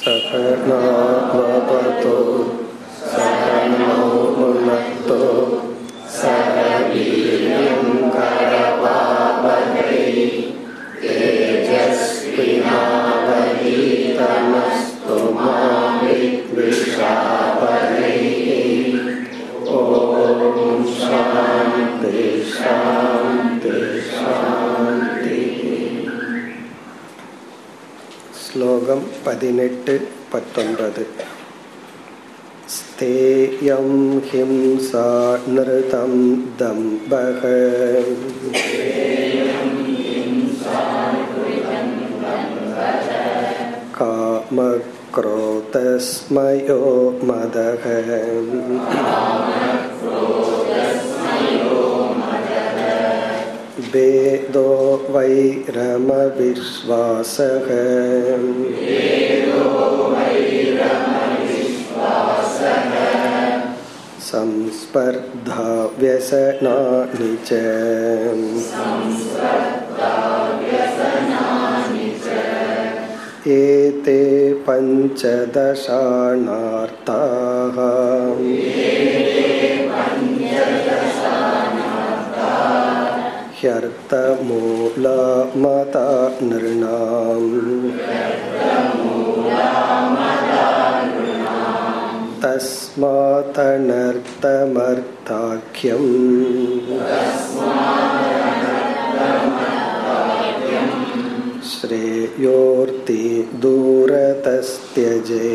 सकनावतो सकनो भुनक्तो सह वीर्यं करवावहै तेजस्विनावधीतमस्तु मा विद्विषावहै ॐ शान्ति शान्ति शान्तिः ஸ்லோகம் பதினெட்டு பத்தொன்பது ஸ்தேயம் ஹிம்சா நிருதம் தம்பக காமக்ரோதஸ்மயோ மதக भेदो वैरमविश्वासः संस्पर्धा व्यसनानि च एते पञ्चदशानार्ताः ह्यर्थमूला मता नृणाम् तस्मातनर्थमर्थाख्यम् श्रेयोर्ति दूरतस्त्यजे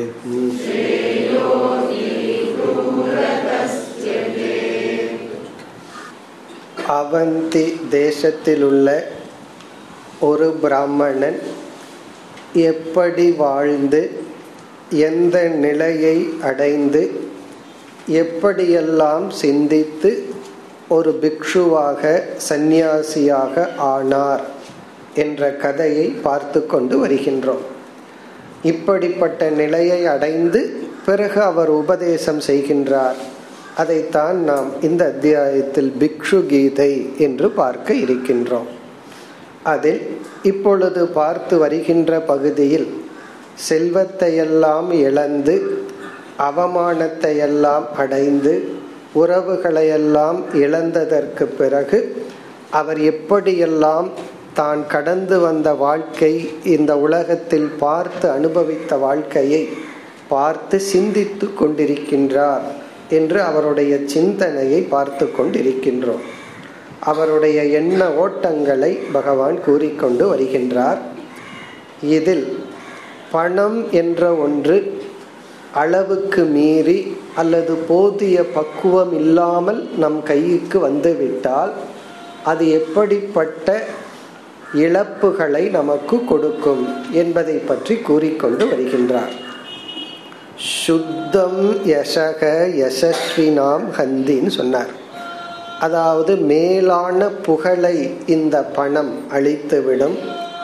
அவந்தி தேசத்திலுள்ள ஒரு பிராமணன் எப்படி வாழ்ந்து எந்த நிலையை அடைந்து எப்படியெல்லாம் சிந்தித்து ஒரு பிக்ஷுவாக சந்நியாசியாக ஆனார் என்ற கதையை பார்த்து கொண்டு வருகின்றோம் இப்படிப்பட்ட நிலையை அடைந்து பிறகு அவர் உபதேசம் செய்கின்றார் அதைத்தான் நாம் இந்த அத்தியாயத்தில் பிக்ஷு கீதை என்று பார்க்க இருக்கின்றோம் அதில் இப்பொழுது பார்த்து வருகின்ற பகுதியில் செல்வத்தையெல்லாம் இழந்து அவமானத்தையெல்லாம் அடைந்து உறவுகளையெல்லாம் இழந்ததற்கு பிறகு அவர் எப்படியெல்லாம் தான் கடந்து வந்த வாழ்க்கை இந்த உலகத்தில் பார்த்து அனுபவித்த வாழ்க்கையை பார்த்து சிந்தித்து கொண்டிருக்கின்றார் என்று அவருடைய சிந்தனையை பார்த்து கொண்டிருக்கின்றோம் அவருடைய எண்ண ஓட்டங்களை பகவான் கூறிக்கொண்டு வருகின்றார் இதில் பணம் என்ற ஒன்று அளவுக்கு மீறி அல்லது போதிய பக்குவம் இல்லாமல் நம் கைக்கு வந்துவிட்டால் அது எப்படிப்பட்ட இழப்புகளை நமக்கு கொடுக்கும் என்பதை பற்றி கூறிக்கொண்டு வருகின்றார் சுத்தம் யசக யசஸ்வினாம் ஹந்தின்னு சொன்னார் அதாவது மேலான புகழை இந்த பணம் அழித்துவிடும்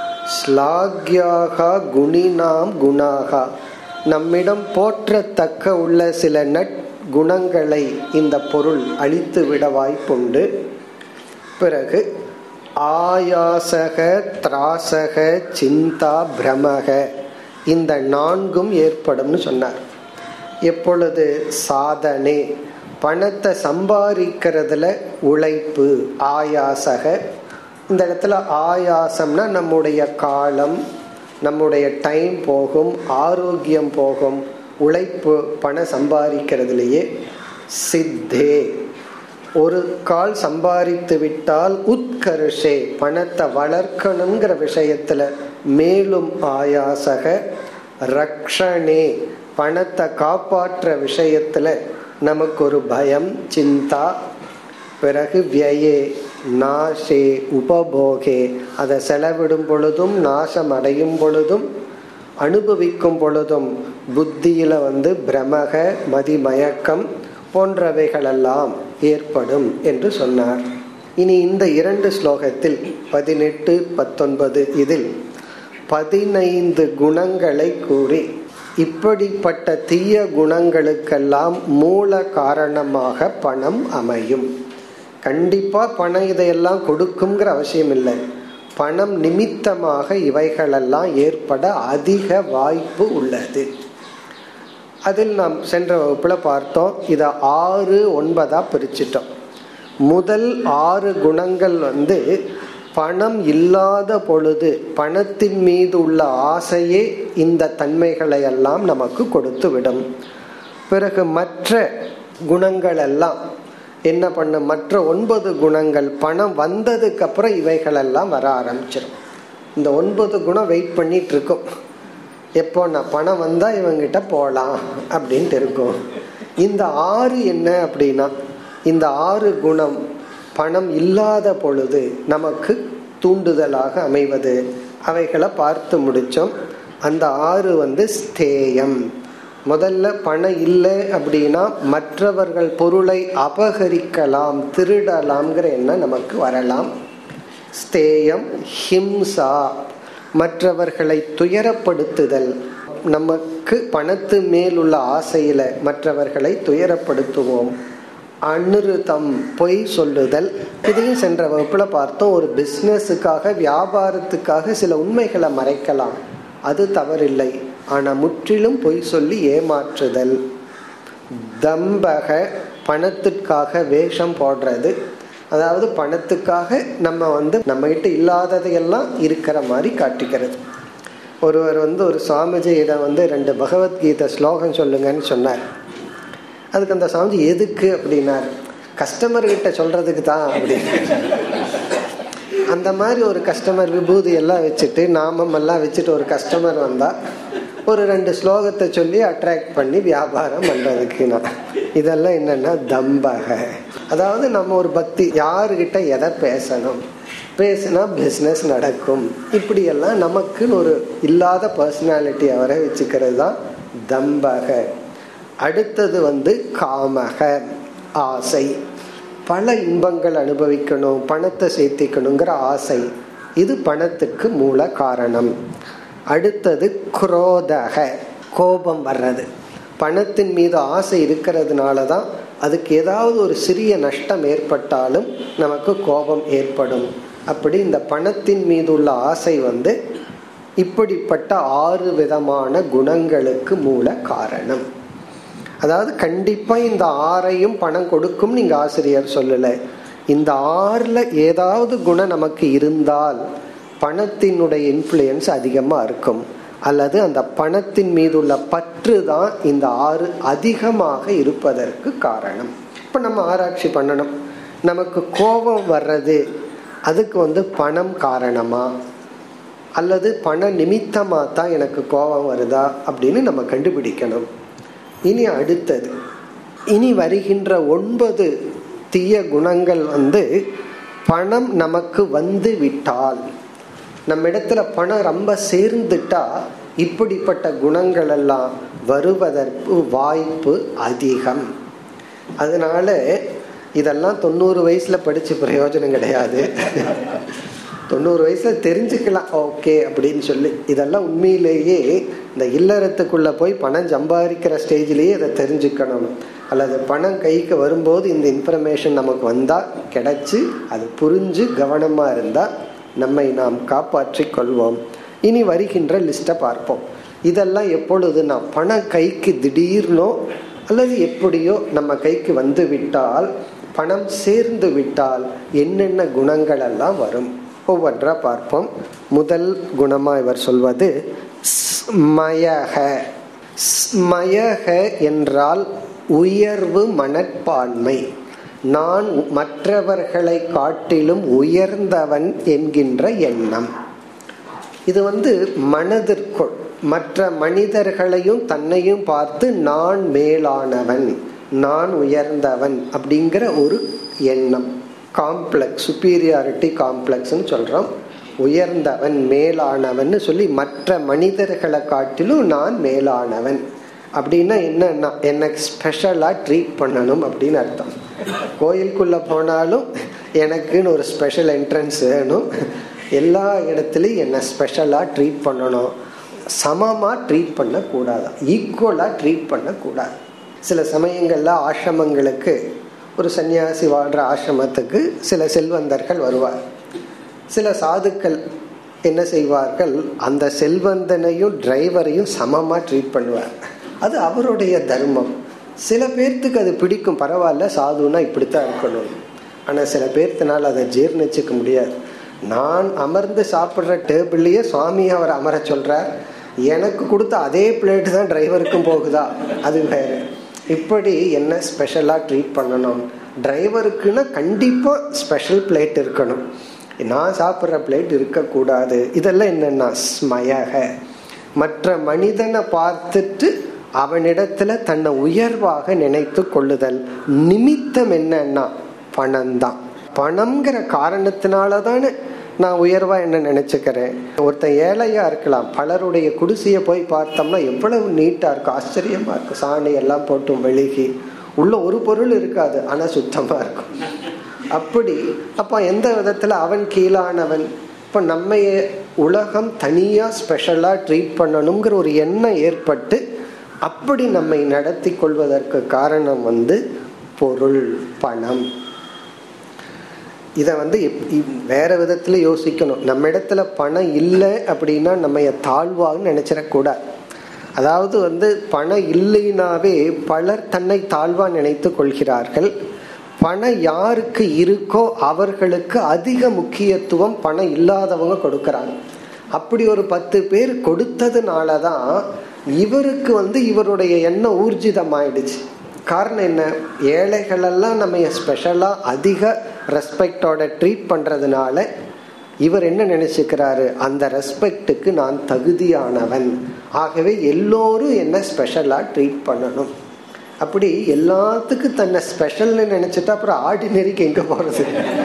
ஸ்லாக்யாகா குணினாம் குணாகா நம்மிடம் போற்றத்தக்க உள்ள சில நட் குணங்களை இந்த பொருள் அழித்து விட வாய்ப்புண்டு பிறகு ஆயாசக திராசக சிந்தா பிரமக இந்த நான்கும் ஏற்படும்னு சொன்னார் எப்பொழுது சாதனை பணத்தை சம்பாதிக்கிறதுல உழைப்பு ஆயாசக இந்த இடத்துல ஆயாசம்னா நம்முடைய காலம் நம்முடைய டைம் போகும் ஆரோக்கியம் போகும் உழைப்பு பணம் சம்பாதிக்கிறதுலையே சித்தே ஒரு கால் சம்பாதித்து விட்டால் உத்கர்ஷே பணத்தை வளர்க்கணுங்கிற விஷயத்துல மேலும் ஆயாசக ரக்ஷணே பணத்தை காப்பாற்ற விஷயத்துல நமக்கு ஒரு பயம் சிந்தா பிறகு வியே நாசே உபபோகே அதை செலவிடும் பொழுதும் நாசம் அடையும் பொழுதும் அனுபவிக்கும் பொழுதும் புத்தியில வந்து பிரமக மதிமயக்கம் போன்றவைகளெல்லாம் ஏற்படும் என்று சொன்னார் இனி இந்த இரண்டு ஸ்லோகத்தில் பதினெட்டு பத்தொன்பது இதில் பதினைந்து குணங்களை கூறி இப்படிப்பட்ட தீய குணங்களுக்கெல்லாம் மூல காரணமாக பணம் அமையும் கண்டிப்பா பணம் இதையெல்லாம் கொடுக்குங்கிற அவசியம் இல்லை பணம் நிமித்தமாக இவைகளெல்லாம் ஏற்பட அதிக வாய்ப்பு உள்ளது அதில் நாம் சென்ற வகுப்புல பார்த்தோம் இதை ஆறு ஒன்பதா பிரிச்சிட்டோம் முதல் ஆறு குணங்கள் வந்து பணம் இல்லாத பொழுது பணத்தின் மீது உள்ள ஆசையே இந்த தன்மைகளை எல்லாம் நமக்கு கொடுத்து விடும் பிறகு மற்ற குணங்கள் எல்லாம் என்ன பண்ண மற்ற ஒன்பது குணங்கள் பணம் வந்ததுக்கு அப்புறம் இவைகள் எல்லாம் வர ஆரம்பிச்சிடும் இந்த ஒன்பது குணம் வெயிட் பண்ணிட்டு இருக்கோம் எப்போ நான் பணம் வந்தா இவங்கிட்ட போகலாம் அப்படின்ட்டு இருக்கும் இந்த ஆறு என்ன அப்படின்னா இந்த ஆறு குணம் பணம் இல்லாத பொழுது நமக்கு தூண்டுதலாக அமைவது அவைகளை பார்த்து முடிச்சோம் அந்த ஆறு வந்து ஸ்தேயம் முதல்ல பணம் இல்லை அப்படின்னா மற்றவர்கள் பொருளை அபகரிக்கலாம் திருடலாம்ங்கிற எண்ணம் நமக்கு வரலாம் ஸ்தேயம் ஹிம்சா மற்றவர்களை துயரப்படுத்துதல் நமக்கு பணத்து மேல் உள்ள ஆசையில மற்றவர்களை துயரப்படுத்துவோம் அனுருதம் பொய் சொல்லுதல் இதையும் சென்ற வகுப்புல பார்த்தோம் ஒரு பிசினஸுக்காக வியாபாரத்துக்காக சில உண்மைகளை மறைக்கலாம் அது தவறில்லை ஆனா முற்றிலும் பொய் சொல்லி ஏமாற்றுதல் தம்பக பணத்திற்காக வேஷம் போடுறது அதாவது பணத்துக்காக நம்ம வந்து நம்ம கிட்ட இல்லாததையெல்லாம் இருக்கிற மாதிரி காட்டிக்கிறது ஒருவர் வந்து ஒரு சுவாமிஜியிடம் வந்து ரெண்டு பகவத்கீதை ஸ்லோகம் சொல்லுங்கன்னு சொன்னார் அதுக்கு அந்த சாமிஜி எதுக்கு அப்படின்னார் கஸ்டமர் கிட்ட சொல்றதுக்கு தான் அப்படின்னு அந்த மாதிரி ஒரு கஸ்டமர் விபூதி எல்லாம் வச்சுட்டு நாமம் எல்லாம் வச்சுட்டு ஒரு கஸ்டமர் வந்தா ஒரு ரெண்டு ஸ்லோகத்தை சொல்லி அட்ராக்ட் பண்ணி வியாபாரம் பண்றதுக்கு நான் இதெல்லாம் என்னன்னா தம்பக அதாவது நம்ம ஒரு பக்தி யாருகிட்ட எதை பேசணும் பேசினா பிஸ்னஸ் நடக்கும் இப்படி எல்லாம் நமக்குன்னு ஒரு இல்லாத பர்சனாலிட்டி அவரை வச்சுக்கிறது தான் தம்பக அடுத்தது வந்து காமக ஆசை பல இன்பங்கள் அனுபவிக்கணும் பணத்தை சேர்த்திக்கணுங்கிற ஆசை இது பணத்துக்கு மூல காரணம் அடுத்தது குரோதக கோபம் வர்றது பணத்தின் மீது ஆசை இருக்கிறதுனால தான் அதுக்கு ஏதாவது ஒரு சிறிய நஷ்டம் ஏற்பட்டாலும் நமக்கு கோபம் ஏற்படும் அப்படி இந்த பணத்தின் மீது உள்ள ஆசை வந்து இப்படிப்பட்ட ஆறு விதமான குணங்களுக்கு மூல காரணம் அதாவது கண்டிப்பா இந்த ஆறையும் பணம் கொடுக்கும் நீங்க ஆசிரியர் சொல்லல இந்த ஆறுல ஏதாவது குணம் நமக்கு இருந்தால் பணத்தினுடைய இன்ஃப்ளூயன்ஸ் அதிகமா இருக்கும் அல்லது அந்த பணத்தின் மீது உள்ள பற்று தான் இந்த ஆறு அதிகமாக இருப்பதற்கு காரணம் இப்ப நம்ம ஆராய்ச்சி பண்ணணும் நமக்கு கோபம் வர்றது அதுக்கு வந்து பணம் காரணமா அல்லது பண நிமித்தமா தான் எனக்கு கோபம் வருதா அப்படின்னு நம்ம கண்டுபிடிக்கணும் இனி அடுத்தது இனி வருகின்ற ஒன்பது தீய குணங்கள் வந்து பணம் நமக்கு வந்து விட்டால் நம்ம இடத்துல பணம் ரொம்ப சேர்ந்துட்டா இப்படிப்பட்ட குணங்கள் எல்லாம் வருவதற்கு வாய்ப்பு அதிகம் அதனால இதெல்லாம் தொண்ணூறு வயசுல படிச்சு பிரயோஜனம் கிடையாது தொண்ணூறு வயசுல தெரிஞ்சுக்கலாம் ஓகே அப்படின்னு சொல்லி இதெல்லாம் உண்மையிலேயே இந்த இல்லறத்துக்குள்ள போய் பணம் சம்பாதிக்கிற ஸ்டேஜ்லயே இதை தெரிஞ்சுக்கணும் அல்லது பணம் கைக்கு வரும்போது இந்த இன்ஃபர்மேஷன் நமக்கு வந்தா கிடைச்சு அது புரிஞ்சு கவனமா இருந்தா நம்மை நாம் காப்பாற்றி கொள்வோம் இனி வருகின்ற லிஸ்ட்டை பார்ப்போம் இதெல்லாம் எப்பொழுது நான் பணம் கைக்கு திடீர்னோ அல்லது எப்படியோ நம்ம கைக்கு வந்து விட்டால் பணம் சேர்ந்து விட்டால் என்னென்ன குணங்கள் எல்லாம் வரும் ஒவ்வொன்றா பார்ப்போம் முதல் குணமா இவர் சொல்வது ஸ்மயக ஸ்மயக என்றால் உயர்வு மனப்பான்மை நான் மற்றவர்களை காட்டிலும் உயர்ந்தவன் என்கின்ற எண்ணம் இது வந்து மனதிற்குள் மற்ற மனிதர்களையும் தன்னையும் பார்த்து நான் மேலானவன் நான் உயர்ந்தவன் அப்படிங்கிற ஒரு எண்ணம் காம்ப்ளெக்ஸ் சுப்பீரியாரிட்டி காம்ப்ளெக்ஸ்னு சொல்றோம் உயர்ந்தவன் மேலானவன் சொல்லி மற்ற மனிதர்களை காட்டிலும் நான் மேலானவன் அப்படின்னா என்னன்னா எனக்கு ஸ்பெஷலா ட்ரீட் பண்ணணும் அப்படின்னு அர்த்தம் கோயிலுக்குள்ள போனாலும் எனக்குன்னு ஒரு ஸ்பெஷல் என்ட்ரன்ஸ் வேணும் எல்லா இடத்துலையும் என்னை ஸ்பெஷலா ட்ரீட் பண்ணணும் சமமா ட்ரீட் பண்ணக்கூடாது ஈக்குவலா ட்ரீட் பண்ணக்கூடாது சில சமயங்கள்ல ஆசிரமங்களுக்கு ஒரு சன்னியாசி வாழ்ற ஆசிரமத்துக்கு சில செல்வந்தர்கள் வருவார் சில சாதுக்கள் என்ன செய்வார்கள் அந்த செல்வந்தனையும் டிரைவரையும் சமமா ட்ரீட் பண்ணுவார் அது அவருடைய தர்மம் சில பேர்த்துக்கு அது பிடிக்கும் பரவாயில்ல சாதுன்னா இப்படித்தான் இருக்கணும் ஆனா சில பேர்த்தினால அதை ஜீர்ணிச்சுக்க முடியாது நான் அமர்ந்து சாப்பிட்ற டேபிள்லயே சுவாமி அவர் அமர சொல்றார் எனக்கு கொடுத்த அதே பிளேட் தான் டிரைவருக்கும் போகுதா அது வேற இப்படி என்ன ஸ்பெஷலா ட்ரீட் பண்ணணும் டிரைவருக்குன்னா கண்டிப்பா ஸ்பெஷல் பிளேட் இருக்கணும் நான் சாப்பிட்ற பிளேட் இருக்கக்கூடாது இதெல்லாம் என்னன்னா ஸ்மயக மற்ற மனிதனை பார்த்துட்டு அவனிடத்துல தன்னை உயர்வாக நினைத்து கொள்ளுதல் நிமித்தம் என்னன்னா பணம் தான் பணம்ங்கிற காரணத்தினால தானே நான் உயர்வா என்ன நினைச்சுக்கிறேன் ஒருத்தன் ஏழையா இருக்கலாம் பலருடைய குடிசையை போய் பார்த்தோம்னா எவ்வளவு நீட்டா இருக்கும் ஆச்சரியமா இருக்கும் சாணி எல்லாம் போட்டும் மெழுகி உள்ள ஒரு பொருள் இருக்காது ஆனா சுத்தமா இருக்கும் அப்படி அப்ப எந்த விதத்துல அவன் கீழானவன் இப்ப நம்ம உலகம் தனியா ஸ்பெஷலா ட்ரீட் பண்ணணுங்கிற ஒரு எண்ணம் ஏற்பட்டு அப்படி நம்மை நடத்தி கொள்வதற்கு காரணம் வந்து பொருள் பணம் இதை வந்து வேற விதத்துல யோசிக்கணும் நம்ம இடத்துல பணம் இல்லை அப்படின்னா நம்ம தாழ்வான்னு நினைச்சிடக்கூடாது அதாவது வந்து பணம் இல்லைனாவே பலர் தன்னை தாழ்வா நினைத்து கொள்கிறார்கள் பணம் யாருக்கு இருக்கோ அவர்களுக்கு அதிக முக்கியத்துவம் பணம் இல்லாதவங்க கொடுக்கறாங்க அப்படி ஒரு பத்து பேர் கொடுத்ததுனாலதான் இவருக்கு வந்து இவருடைய எண்ணம் ஊர்ஜிதமாயிடுச்சு காரணம் என்ன ஏழைகள் எல்லாம் நம்ம ஸ்பெஷலா அதிக ரெஸ்பெக்டோட ட்ரீட் பண்றதுனால இவர் என்ன நினைச்சுக்கிறாரு அந்த ரெஸ்பெக்டுக்கு நான் தகுதியானவன் ஆகவே எல்லோரும் என்ன ஸ்பெஷலா ட்ரீட் பண்ணணும் அப்படி எல்லாத்துக்கும் தன்னை ஸ்பெஷல்னு நினைச்சிட்டா அப்புறம் ஆர்டினரிக்கு எங்க போறது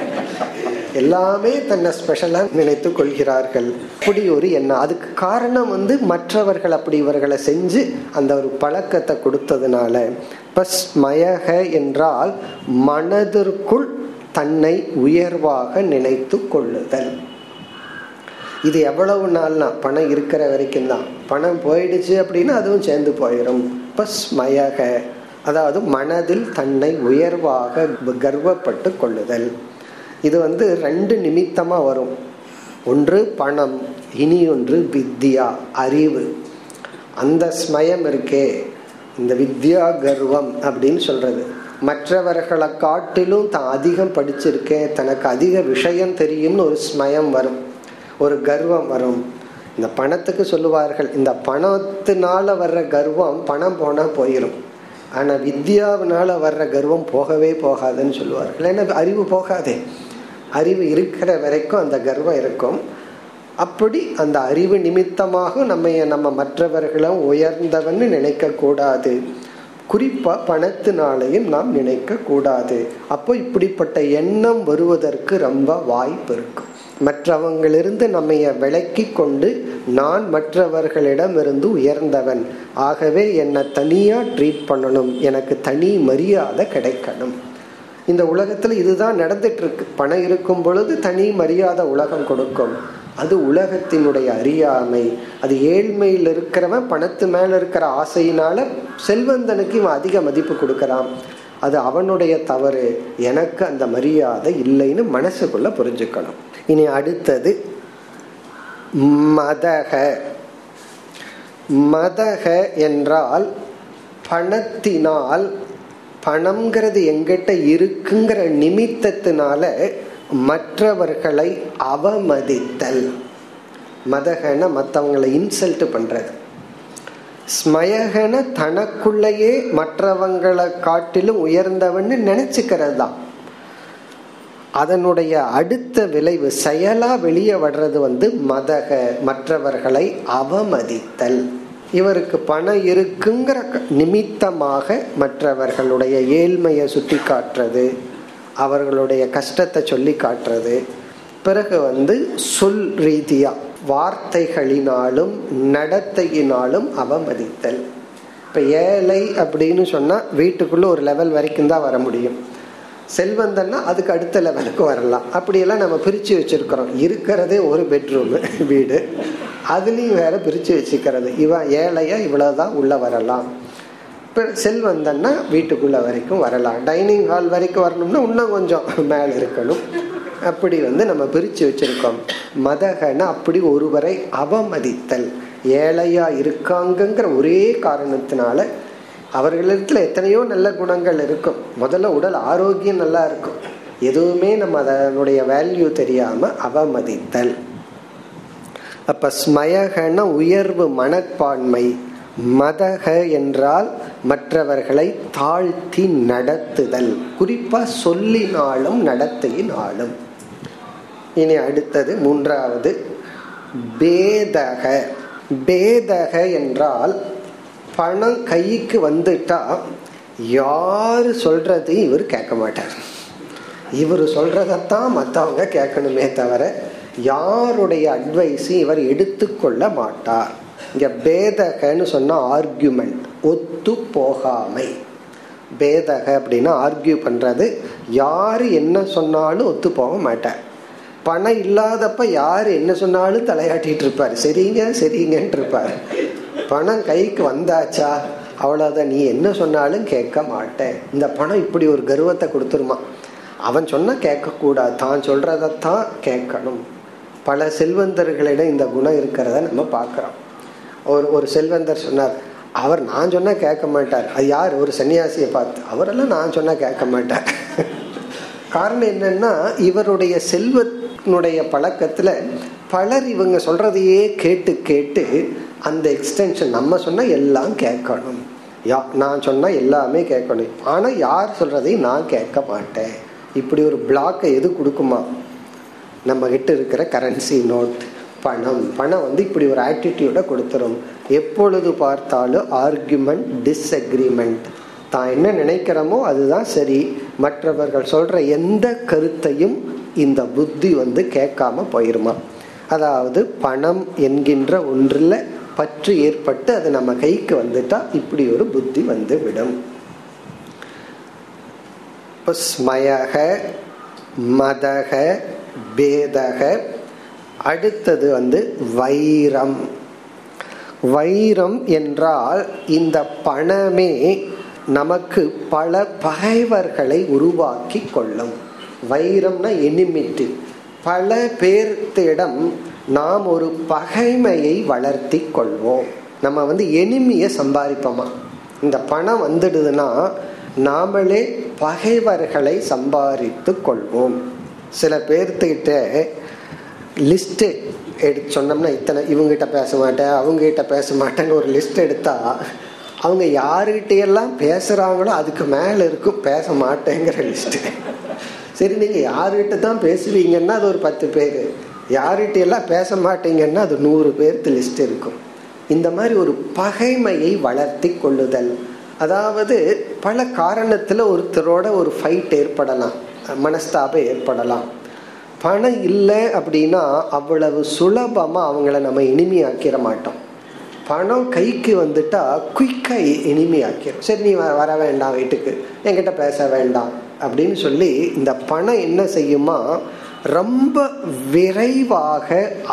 எல்லாமே தன்னை ஸ்பெஷலா நினைத்து கொள்கிறார்கள் அப்படி ஒரு எண்ணம் அதுக்கு காரணம் வந்து மற்றவர்கள் அப்படி இவர்களை செஞ்சு அந்த ஒரு பழக்கத்தை கொடுத்ததுனால பஸ் மயக என்றால் மனதிற்குள் தன்னை உயர்வாக நினைத்து கொள்ளுதல் இது எவ்வளவு நாள்னா பணம் இருக்கிற வரைக்கும் தான் பணம் போயிடுச்சு அப்படின்னா அதுவும் சேர்ந்து போயிடும் பஸ் மயக அதாவது மனதில் தன்னை உயர்வாக கர்வப்பட்டு கொள்ளுதல் இது வந்து ரெண்டு நிமித்தமா வரும் ஒன்று பணம் இனி ஒன்று வித்யா அறிவு அந்த ஸ்மயம் இருக்கே இந்த வித்யா கர்வம் அப்படின்னு சொல்றது மற்றவர்களை காட்டிலும் தான் அதிகம் படிச்சிருக்கேன் தனக்கு அதிக விஷயம் தெரியும்னு ஒரு ஸ்மயம் வரும் ஒரு கர்வம் வரும் இந்த பணத்துக்கு சொல்லுவார்கள் இந்த பணத்தினால வர்ற கர்வம் பணம் போனா போயிடும் ஆனா வித்யாவினால வர்ற கர்வம் போகவே போகாதுன்னு சொல்லுவார்கள் ஏன்னா அறிவு போகாதே அறிவு இருக்கிற வரைக்கும் அந்த கர்வம் இருக்கும் அப்படி அந்த அறிவு நிமித்தமாக நம்ம நம்ம மற்றவர்களும் உயர்ந்தவன்னு நினைக்க கூடாது குறிப்பா பணத்தினாலையும் நாம் நினைக்க கூடாது அப்போ இப்படிப்பட்ட எண்ணம் வருவதற்கு ரொம்ப வாய்ப்பு இருக்கும் மற்றவங்களிருந்து நம்ம விளக்கி கொண்டு நான் மற்றவர்களிடம் இருந்து உயர்ந்தவன் ஆகவே என்னை தனியா ட்ரீட் பண்ணணும் எனக்கு தனி மரியாதை கிடைக்கணும் இந்த உலகத்துல இதுதான் நடந்துட்டு இருக்கு பணம் இருக்கும் பொழுது தனி மரியாதை உலகம் கொடுக்கும் அது உலகத்தினுடைய அறியாமை அது ஏழ்மையில் இருக்கிறவன் பணத்து மேல இருக்கிற ஆசையினால செல்வந்தனுக்கு இவன் அதிக மதிப்பு கொடுக்கறான் அது அவனுடைய தவறு எனக்கு அந்த மரியாதை இல்லைன்னு மனசுக்குள்ள புரிஞ்சுக்கணும் இனி அடுத்தது மதக மதக என்றால் பணத்தினால் பணம்ங்கிறது எங்கிட்ட இருக்குங்கிற நிமித்தத்தினால மற்றவர்களை அவமதித்தல் மதகன மற்றவங்களை இன்சல்ட் பண்றது ஸ்மயகன தனக்குள்ளேயே மற்றவங்களை காட்டிலும் உயர்ந்தவன்னு நினைச்சுக்கிறது தான் அதனுடைய அடுத்த விளைவு செயலா வெளியே வர்றது வந்து மதக மற்றவர்களை அவமதித்தல் இவருக்கு பணம் இருக்குங்கிற நிமித்தமாக மற்றவர்களுடைய ஏழ்மையை சுட்டி காட்டுறது அவர்களுடைய கஷ்டத்தை சொல்லி காட்டுறது பிறகு வந்து சொல் ரீதியா வார்த்தைகளினாலும் நடத்தையினாலும் அவமதித்தல் இப்ப ஏழை அப்படின்னு சொன்னா வீட்டுக்குள்ள ஒரு லெவல் வரைக்கும் தான் வர முடியும் செல்வந்தன்னா அதுக்கு அடுத்த லெவலுக்கு வரலாம் அப்படியெல்லாம் நம்ம பிரிச்சு வச்சிருக்கிறோம் இருக்கிறதே ஒரு பெட்ரூம் வீடு அதுலயும் வேற பிரிச்சு வச்சுக்கிறது இவன் ஏழையா இவ்வளவுதான் உள்ள வரலாம் இப்போ செல்வந்தன்னா வீட்டுக்குள்ள வரைக்கும் வரலாம் டைனிங் ஹால் வரைக்கும் வரணும்னா இன்னும் கொஞ்சம் மேல இருக்கணும் அப்படி வந்து நம்ம பிரிச்சு வச்சிருக்கோம் மதகன அப்படி ஒருவரை அவமதித்தல் ஏழையா இருக்காங்கங்கிற ஒரே காரணத்தினால அவர்களிடத்துல எத்தனையோ நல்ல குணங்கள் இருக்கும் முதல்ல உடல் ஆரோக்கியம் நல்லா இருக்கும் எதுவுமே நம்ம அதனுடைய வேல்யூ தெரியாம அவமதித்தல் அப்ப ஸ்மயகன உயர்வு மனப்பான்மை மதக என்றால் மற்றவர்களை தாழ்த்தி நடத்துதல் குறிப்பா சொல்லினாலும் நடத்தையினாலும் இனி அடுத்தது மூன்றாவது பேதக பேதக என்றால் பணம் கைக்கு வந்துட்டா யாரு சொல்றதையும் இவர் கேட்க மாட்டார் இவர் சொல்றதைத்தான் மற்றவங்க கேட்கணுமே தவிர யாருடைய அட்வைஸையும் இவர் எடுத்துக்கொள்ள மாட்டார் இங்க பேதகன்னு சொன்னா ஆர்கியூமெண்ட் ஒத்து போகாமை பேதக அப்படின்னா ஆர்கியூ பண்றது யாரு என்ன சொன்னாலும் ஒத்து போக மாட்டார் பணம் இல்லாதப்ப யாரு என்ன சொன்னாலும் தலையாட்டிட்டு இருப்பாரு சரிங்க சரிங்கன்னு இருப்பாரு பணம் கைக்கு வந்தாச்சா அவ்வளவுதான் நீ என்ன சொன்னாலும் கேட்க மாட்டேன் இந்த பணம் இப்படி ஒரு கர்வத்தை கொடுத்துருமா அவன் சொன்னா கேட்க கூடாது தான் சொல்றதைத்தான் கேட்கணும் பல செல்வந்தர்களிடம் இந்த குணம் இருக்கிறத நம்ம பார்க்கிறோம் ஒரு ஒரு செல்வந்தர் சொன்னார் அவர் நான் சொன்னா கேட்க மாட்டார் அது யார் ஒரு சன்னியாசியை பார்த்து அவரெல்லாம் நான் சொன்னா கேட்க மாட்டார் காரணம் என்னன்னா இவருடைய செல்வனுடைய பழக்கத்துல பலர் இவங்க சொல்றதையே கேட்டு கேட்டு அந்த எக்ஸ்டென்ஷன் நம்ம சொன்னா எல்லாம் கேட்கணும் யா நான் சொன்னா எல்லாமே கேட்கணும் ஆனா யார் சொல்றதையும் நான் கேட்க மாட்டேன் இப்படி ஒரு பிளாக்கை எது கொடுக்குமா நம்ம கிட்ட இருக்கிற கரன்சி நோட் பணம் பணம் வந்து இப்படி ஒரு ஆட்டிடியூட கொடுத்துரும் எப்பொழுது பார்த்தாலும் ஆர்குமெண்ட் டிஸ்அக்ரிமெண்ட் தான் என்ன நினைக்கிறோமோ அதுதான் சரி மற்றவர்கள் சொல்ற எந்த கருத்தையும் இந்த புத்தி வந்து கேட்காம போயிருமா அதாவது பணம் என்கின்ற ஒன்றில் பற்று ஏற்பட்டு அது நம்ம கைக்கு வந்துட்டா இப்படி ஒரு புத்தி வந்து விடும் ஸ்மயக மதக பேதக அடுத்தது வந்து வைரம் வைரம் என்றால் இந்த பணமே நமக்கு பல பகைவர்களை உருவாக்கி கொள்ளும் வைரம்னா எனிமிட்டி பல பேர்த்திடம் நாம் ஒரு பகைமையை வளர்த்தி கொள்வோம் நம்ம வந்து எனிமிய சம்பாதிப்போமா இந்த பணம் வந்துடுதுன்னா நாமளே பகைவர்களை சம்பாதித்து கொள்வோம் சில பேர்த்துக்கிட்ட லிஸ்ட்டு எடுத்து சொன்னோம்னா இத்தனை இவங்ககிட்ட பேச மாட்டேன் அவங்ககிட்ட பேச மாட்டேன்னு ஒரு லிஸ்ட் எடுத்தா அவங்க யாருகிட்டையெல்லாம் பேசுகிறாங்களோ அதுக்கு மேலே இருக்கும் பேச மாட்டேங்கிற லிஸ்ட்டு சரி நீங்கள் யாருகிட்ட தான் பேசுவீங்கன்னா அது ஒரு பத்து பேர் யார்கிட்டையெல்லாம் பேச மாட்டீங்கன்னா அது நூறு பேர்த்து லிஸ்ட் இருக்கும் இந்த மாதிரி ஒரு பகைமையை வளர்த்தி கொள்ளுதல் அதாவது பல காரணத்தில் ஒருத்தரோட ஒரு ஃபைட் ஏற்படலாம் மனஸ்தாபம் ஏற்படலாம் பணம் இல்லை அப்படின்னா அவ்வளவு சுலபமாக அவங்கள நம்ம இனிமையாக்கிட மாட்டோம் பணம் கைக்கு வந்துட்டா குயிக்காக இனிமையாக்கிடும் சரி நீ வர வேண்டாம் வீட்டுக்கு என்கிட்ட பேச வேண்டாம் அப்படின்னு சொல்லி இந்த பணம் என்ன செய்யுமா ரொம்ப விரைவாக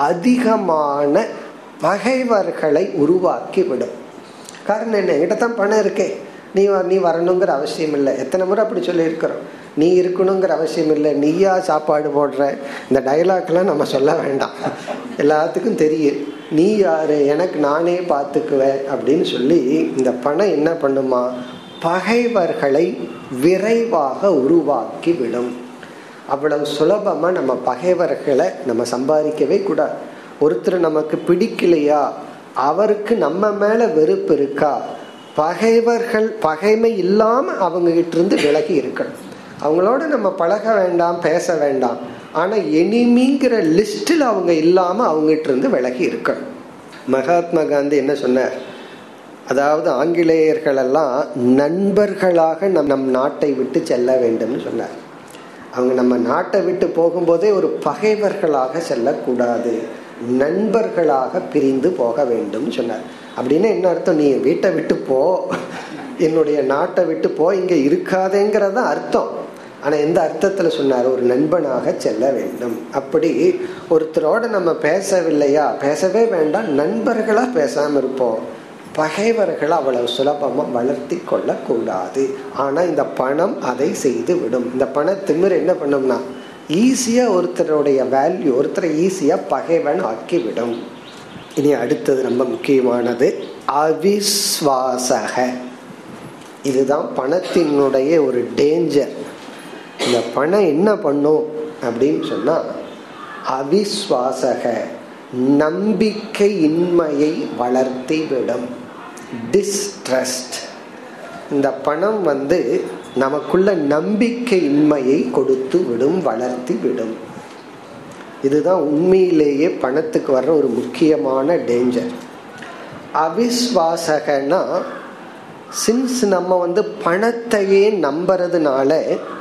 அதிகமான பகைவர்களை உருவாக்கி விடும் காரணம் என்ன என்கிட்ட தான் பணம் இருக்கே நீ நீ வரணுங்கிற அவசியம் இல்லை எத்தனை முறை அப்படி சொல்லியிருக்கிறோம் நீ இருக்கணுங்கிற அவசியம் இல்லை நீயா சாப்பாடு போடுற இந்த டைலாக்லாம் நம்ம சொல்ல வேண்டாம் எல்லாத்துக்கும் தெரியும் நீ யாரு எனக்கு நானே பார்த்துக்குவேன் அப்படின்னு சொல்லி இந்த பணம் என்ன பண்ணுமா பகைவர்களை விரைவாக உருவாக்கி விடும் அவ்வளவு சுலபமாக நம்ம பகைவர்களை நம்ம சம்பாதிக்கவே கூடாது ஒருத்தர் நமக்கு பிடிக்கலையா அவருக்கு நம்ம மேல வெறுப்பு இருக்கா பகைவர்கள் பகைமை இல்லாம அவங்க கிட்ட இருந்து விலகி இருக்கணும் அவங்களோட நம்ம பழக வேண்டாம் பேச வேண்டாம் ஆனா எனிமிங்கிற லிஸ்டில் அவங்க இல்லாம அவங்ககிட்ட இருந்து விலகி இருக்கணும் மகாத்மா காந்தி என்ன சொன்னார் அதாவது ஆங்கிலேயர்கள் எல்லாம் நண்பர்களாக நம் நம் நாட்டை விட்டு செல்ல வேண்டும்னு சொன்னார் அவங்க நம்ம நாட்டை விட்டு போகும்போதே ஒரு பகைவர்களாக செல்லக்கூடாது நண்பர்களாக பிரிந்து போக வேண்டும் சொன்னார் அப்படின்னு என்ன அர்த்தம் நீ வீட்டை விட்டு போ என்னுடைய நாட்டை விட்டு போ இங்க இருக்காதேங்கிறத அர்த்தம் ஆனா எந்த அர்த்தத்துல சொன்னார் ஒரு நண்பனாக செல்ல வேண்டும் அப்படி ஒருத்தரோட நம்ம பேசவில்லையா பேசவே வேண்டாம் நண்பர்களா பேசாம இருப்போம் பகைவர்களை அவ்வளவு சுலபமா வளர்த்தி கொள்ள கூடாது ஆனா இந்த பணம் அதை செய்து விடும் இந்த பண திமிர் என்ன பண்ணும்னா ஈஸியா ஒருத்தருடைய வேல்யூ ஒருத்தரை ஈஸியா பகைவன் ஆக்கிவிடும் இனி அடுத்தது ரொம்ப முக்கியமானது அவிஸ்வாசக இதுதான் பணத்தினுடைய ஒரு டேஞ்சர் இந்த பணம் என்ன பண்ணும் அப்படின்னு சொன்னா அவிஸ்வாசக நம்பிக்கை இன்மையை வளர்த்தி விடும் டிஸ்ட்ரஸ்ட் இந்த பணம் வந்து நமக்குள்ள நம்பிக்கை இன்மையை கொடுத்து விடும் வளர்த்தி விடும் இதுதான் உண்மையிலேயே பணத்துக்கு வர்ற ஒரு முக்கியமான டேஞ்சர் அவிஸ்வாசகனா சின்ஸ் நம்ம வந்து பணத்தையே நம்புறதுனால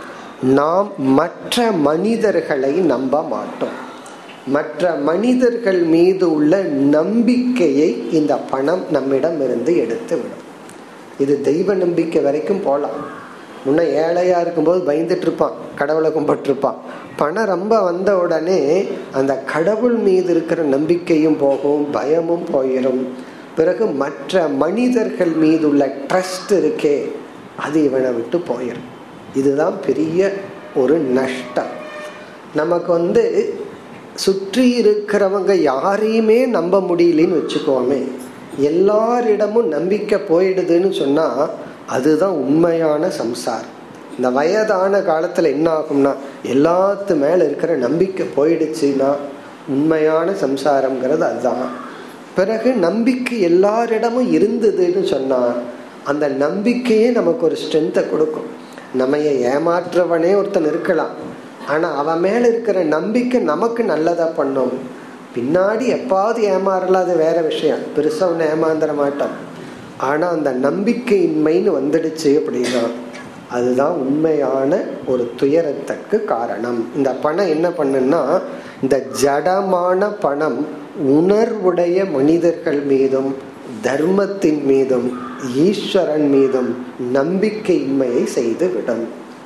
நாம் மற்ற மனிதர்களை நம்ப மாட்டோம் மற்ற மனிதர்கள் மீது உள்ள நம்பிக்கையை இந்த பணம் நம்மிடம் இருந்து எடுத்து விடும் இது தெய்வ நம்பிக்கை வரைக்கும் போகலாம் முன்ன ஏழையா இருக்கும்போது பயந்துட்டு இருப்பான் கடவுளை கும்பிட்டுருப்பான் பணம் ரொம்ப வந்த உடனே அந்த கடவுள் மீது இருக்கிற நம்பிக்கையும் போகும் பயமும் போயிடும் பிறகு மற்ற மனிதர்கள் மீது உள்ள ட்ரஸ்ட் இருக்கே அது இவனை விட்டு போயிடும் இதுதான் பெரிய ஒரு நஷ்டம் நமக்கு வந்து சுற்றி இருக்கிறவங்க யாரையுமே நம்ப முடியலன்னு வச்சுக்கோமே எல்லாரிடமும் நம்பிக்கை போயிடுதுன்னு சொன்னா அதுதான் உண்மையான சம்சாரம் இந்த வயதான காலத்துல என்ன ஆகும்னா எல்லாத்து மேல இருக்கிற நம்பிக்கை போயிடுச்சுன்னா உண்மையான சம்சாரம்ங்கிறது அதுதான் பிறகு நம்பிக்கை எல்லாரிடமும் இருந்ததுன்னு சொன்னா அந்த நம்பிக்கையே நமக்கு ஒரு ஸ்ட்ரென்த்தை கொடுக்கும் நம்ம ஏமாற்றவனே ஒருத்தன் இருக்கலாம் ஆனா அவன் மேல இருக்கிற நம்பிக்கை நமக்கு நல்லதா பண்ணும் பின்னாடி எப்பாவது ஏமாறலாம் அது வேற விஷயம் பெருசா ஒன்று ஏமாந்துட மாட்டோம் ஆனா அந்த நம்பிக்கையின்மைன்னு வந்துடுச்சு அப்படின்னா அதுதான் உண்மையான ஒரு துயரத்துக்கு காரணம் இந்த பணம் என்ன பண்ணுன்னா இந்த ஜடமான பணம் உணர்வுடைய மனிதர்கள் மீதும் தர்மத்தின் மீதும் ஈஸ்வரன் மீதும் நம்பிக்கையின்மையை செய்து விடும்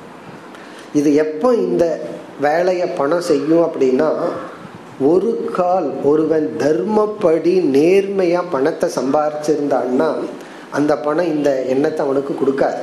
இது எப்போ இந்த வேலையை பணம் செய்யும் அப்படின்னா ஒரு கால் ஒருவன் தர்மப்படி நேர்மையா பணத்தை சம்பாரிச்சிருந்தான்னா அந்த பணம் இந்த எண்ணத்தை அவனுக்கு கொடுக்காது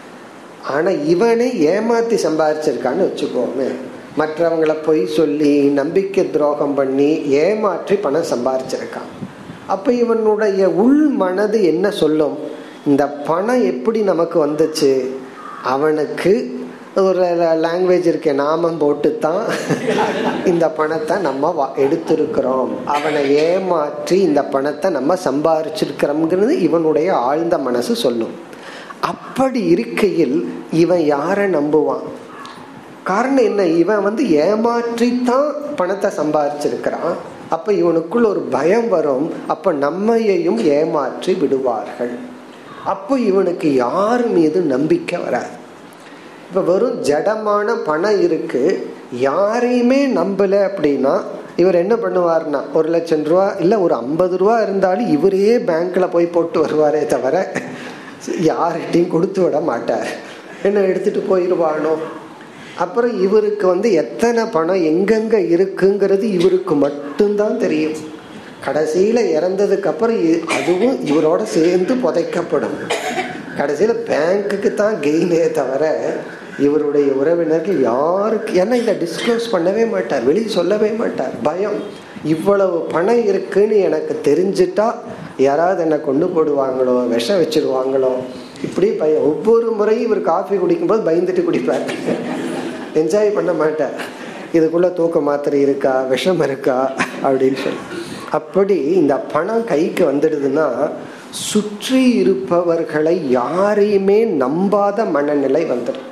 ஆனா இவனே ஏமாத்தி சம்பாரிச்சிருக்கான்னு வச்சுக்கோமே மற்றவங்களை பொய் சொல்லி நம்பிக்கை துரோகம் பண்ணி ஏமாற்றி பணம் சம்பாரிச்சிருக்கான் அப்ப இவனுடைய உள் மனது என்ன சொல்லும் இந்த பணம் எப்படி நமக்கு வந்துச்சு அவனுக்கு ஒரு லாங்குவேஜ் இருக்க நாமம் போட்டு தான் இந்த பணத்தை நம்ம எடுத்திருக்கிறோம் அவனை ஏமாற்றி இந்த பணத்தை நம்ம சம்பாரிச்சிருக்கிறோம்ங்கிறது இவனுடைய ஆழ்ந்த மனசு சொல்லும் அப்படி இருக்கையில் இவன் யாரை நம்புவான் காரணம் என்ன இவன் வந்து ஏமாற்றித்தான் பணத்தை சம்பாரிச்சிருக்கிறான் அப்ப இவனுக்குள்ள ஒரு பயம் வரும் அப்ப நம்மையையும் ஏமாற்றி விடுவார்கள் அப்போ இவனுக்கு யார் மீது நம்பிக்கை வராது இப்ப வெறும் ஜடமான பணம் இருக்கு யாரையுமே நம்பல அப்படின்னா இவர் என்ன பண்ணுவார்னா ஒரு லட்சம் ரூபா இல்ல ஒரு ஐம்பது ரூபா இருந்தாலும் இவரே பேங்க்ல போய் போட்டு வருவாரே தவிர யார்கிட்டையும் கொடுத்து விட மாட்டார் என்ன எடுத்துட்டு போயிடுவானோ அப்புறம் இவருக்கு வந்து எத்தனை பணம் எங்கெங்க இருக்குங்கிறது இவருக்கு மட்டும்தான் தெரியும் கடைசியில இறந்ததுக்கு அப்புறம் அதுவும் இவரோட சேர்ந்து புதைக்கப்படும் கடைசியில பேங்க்குக்கு தான் கெயினே தவிர இவருடைய உறவினர்கள் யாருக்கு ஏன்னா இதை டிஸ்க்ளோஸ் பண்ணவே மாட்டார் வெளியே சொல்லவே மாட்டார் பயம் இவ்வளவு பணம் இருக்குன்னு எனக்கு தெரிஞ்சிட்டா யாராவது என்னை கொண்டு போடுவாங்களோ விஷம் வச்சிருவாங்களோ இப்படி பயம் ஒவ்வொரு முறையும் இவர் காஃபி குடிக்கும்போது பயந்துட்டு குடிப்பார் என்ஜாய் பண்ண மாட்டார் இதுக்குள்ள தூக்க மாத்திரை இருக்கா விஷம் இருக்கா அப்படின்னு சொல்லி அப்படி இந்த பணம் கைக்கு வந்துடுதுன்னா சுற்றி இருப்பவர்களை யாரையுமே நம்பாத மனநிலை வந்துடும்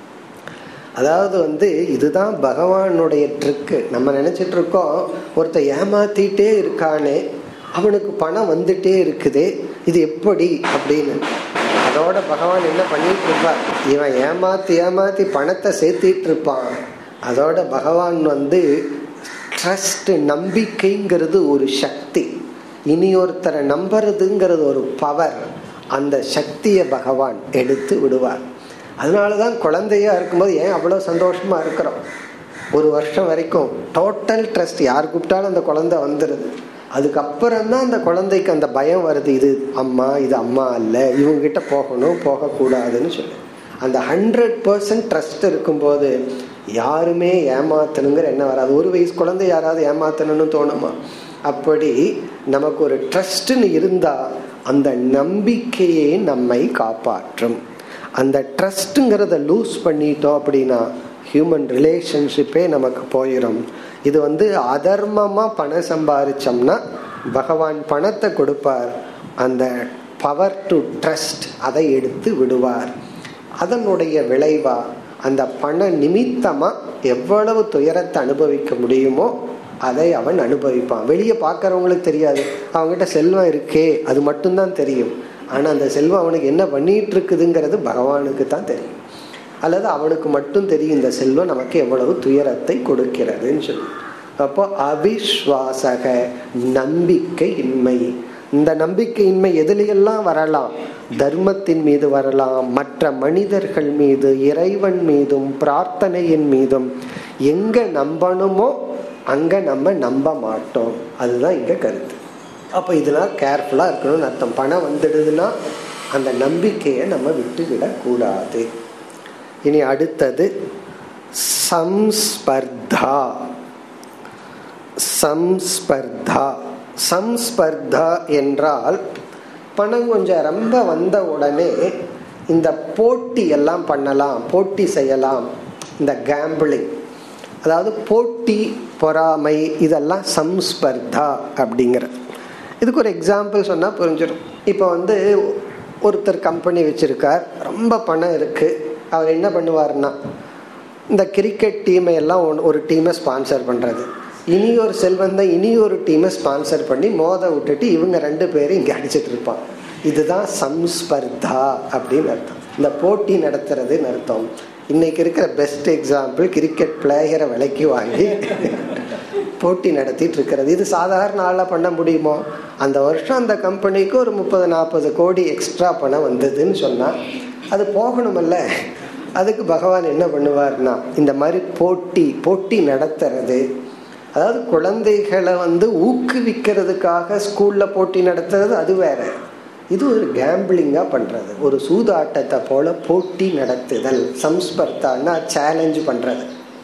அதாவது வந்து இதுதான் பகவானுடைய ட்ரிக்கு நம்ம நினைச்சிட்டு இருக்கோம் ஒருத்த ஏமாத்திட்டே இருக்கானே அவனுக்கு பணம் வந்துட்டே இருக்குதே இது எப்படி அப்படின்னு அதோட பகவான் என்ன பண்ணிட்டு இருப்பார் இவன் ஏமாத்தி ஏமாத்தி பணத்தை சேர்த்திட்டு இருப்பான் அதோட பகவான் வந்து ட்ரஸ்ட் நம்பிக்கைங்கிறது ஒரு சக்தி இனி ஒருத்தரை நம்புறதுங்கிறது ஒரு பவர் அந்த சக்தியை பகவான் எடுத்து விடுவார் அதனாலதான் குழந்தையா இருக்கும்போது ஏன் அவ்வளவு சந்தோஷமா இருக்கிறோம் ஒரு வருஷம் வரைக்கும் டோட்டல் ட்ரஸ்ட் யார் கூப்பிட்டாலும் அந்த குழந்தை வந்துடுது அதுக்கப்புறம் தான் அந்த குழந்தைக்கு அந்த பயம் வருது இது அம்மா இது அம்மா அல்ல இவங்க கிட்ட போகணும் போகக்கூடாதுன்னு சொல்லி அந்த ஹண்ட்ரட் பர்சன்ட் ட்ரஸ்ட் இருக்கும்போது யாருமே ஏமாத்தணுங்கிற என்ன வராது ஒரு வயசு குழந்தை யாராவது ஏமாத்தணும்னு தோணுமா அப்படி நமக்கு ஒரு ட்ரஸ்ட்னு இருந்தா அந்த நம்பிக்கையே நம்மை காப்பாற்றும் அந்த ட்ரஸ்ட்டுங்கிறத லூஸ் பண்ணிட்டோம் அப்படின்னா ஹியூமன் ரிலேஷன்ஷிப்பே நமக்கு போயிடும் இது வந்து அதர்மமா பணம் சம்பாதிச்சோம்னா பகவான் பணத்தை கொடுப்பார் அந்த பவர் டு ட்ரஸ்ட் அதை எடுத்து விடுவார் அதனுடைய விளைவா அந்த பண நிமித்தமா எவ்வளவு துயரத்தை அனுபவிக்க முடியுமோ அதை அவன் அனுபவிப்பான் வெளியே பார்க்கறவங்களுக்கு தெரியாது அவங்ககிட்ட செல்வம் இருக்கே அது மட்டும்தான் தெரியும் ஆனா அந்த செல்வம் அவனுக்கு என்ன பண்ணிட்டு இருக்குதுங்கிறது பகவானுக்கு தான் தெரியும் அல்லது அவனுக்கு மட்டும் தெரியும் இந்த செல்வம் நமக்கு எவ்வளவு துயரத்தை கொடுக்கிறதுன்னு சொல்லி அப்போ அவிஸ்வாசக நம்பிக்கை இன்மை இந்த நம்பிக்கையின்மை எதிலையெல்லாம் வரலாம் தர்மத்தின் மீது வரலாம் மற்ற மனிதர்கள் மீது இறைவன் மீதும் பிரார்த்தனையின் மீதும் எங்க நம்பணுமோ அங்க நம்ம நம்ப மாட்டோம் அதுதான் இங்க கருத்து அப்ப இதெல்லாம் கேர்ஃபுல்லா இருக்கணும்னு அர்த்தம் பணம் வந்துடுதுன்னா அந்த நம்பிக்கையை நம்ம விட்டு விடக்கூடாது இனி அடுத்தது சம்ஸ்பர்தா சம்ஸ்பர்தா சம்ஸ்பர்தா என்றால் பணம் கொஞ்சம் ரொம்ப வந்த உடனே இந்த போட்டி எல்லாம் பண்ணலாம் போட்டி செய்யலாம் இந்த கேம்பிளிங் அதாவது போட்டி பொறாமை இதெல்லாம் சம்ஸ்பர்தா அப்படிங்கிற இதுக்கு ஒரு எக்ஸாம்பிள் சொன்னால் புரிஞ்சிடும் இப்போ வந்து ஒருத்தர் கம்பெனி வச்சிருக்கார் ரொம்ப பணம் இருக்குது அவர் என்ன பண்ணுவார்னா இந்த கிரிக்கெட் டீமை எல்லாம் ஒரு டீமை ஸ்பான்சர் பண்ணுறது இனி ஒரு செல்வன் தான் இனி ஒரு டீமை ஸ்பான்சர் பண்ணி மோத விட்டுட்டு இவங்க ரெண்டு பேரும் இங்கே அடிச்சிட்டு இருப்பான் இதுதான் சம்ஸ்பர்தா அப்படின்னு அர்த்தம் இந்த போட்டி நடத்துறதுன்னு அர்த்தம் இன்னைக்கு இருக்கிற பெஸ்ட் எக்ஸாம்பிள் கிரிக்கெட் பிளேயரை விலைக்கு வாங்கி போட்டி நடத்திட்டு இருக்கிறது இது சாதாரண ஆளாக பண்ண முடியுமோ அந்த வருஷம் அந்த கம்பெனிக்கு ஒரு முப்பது நாற்பது கோடி எக்ஸ்ட்ரா பணம் வந்ததுன்னு சொன்னால் அது போகணுமல்ல அதுக்கு பகவான் என்ன பண்ணுவார்னா இந்த மாதிரி போட்டி போட்டி நடத்துறது அதாவது குழந்தைகளை வந்து ஊக்குவிக்கிறதுக்காக ஸ்கூல்ல போட்டி நடத்துறது அது வேற இது ஒரு கேம்பிளிங்கா பண்றது ஒரு சூதாட்டத்தை போல போட்டி நடத்துதல் சம்ஸ்பர்த்தான்னா சேலஞ்ச் பண்றது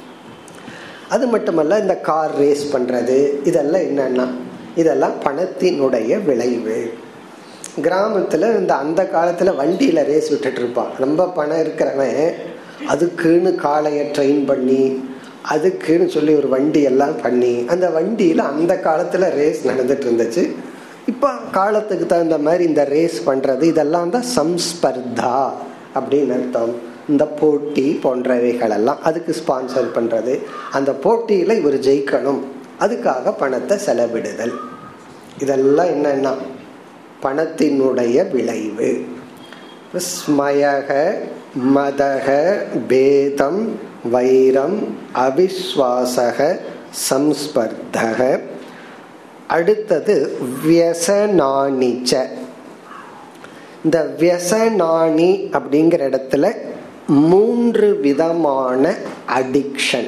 அது மட்டுமல்ல இந்த கார் ரேஸ் பண்றது இதெல்லாம் என்னன்னா இதெல்லாம் பணத்தினுடைய விளைவு கிராமத்துல இந்த அந்த காலத்துல வண்டியில ரேஸ் விட்டுட்டு இருப்பான் ரொம்ப பணம் இருக்கிறவன் அதுக்குன்னு காளைய ட்ரெயின் பண்ணி அதுக்குன்னு சொல்லி ஒரு வண்டி எல்லாம் பண்ணி அந்த வண்டியில அந்த காலத்துல ரேஸ் நடந்துட்டு இருந்துச்சு இப்போ காலத்துக்கு தகுந்த மாதிரி இந்த ரேஸ் பண்றது இதெல்லாம் தான் சம்ஸ்பர்தா அப்படின்னு அர்த்தம் இந்த போட்டி போன்றவைகள் எல்லாம் அதுக்கு ஸ்பான்சர் பண்றது அந்த போட்டியில இவர் ஜெயிக்கணும் அதுக்காக பணத்தை செலவிடுதல் இதெல்லாம் என்னன்னா பணத்தினுடைய விளைவு ஸ்மயக மதக பேதம் வைரம் அவிஸ்வாசக சம்ஸ்பர்தக அடுத்தது வியசனானிச்ச இந்த வியசனானி அப்படிங்கிற இடத்துல மூன்று விதமான அடிக்ஷன்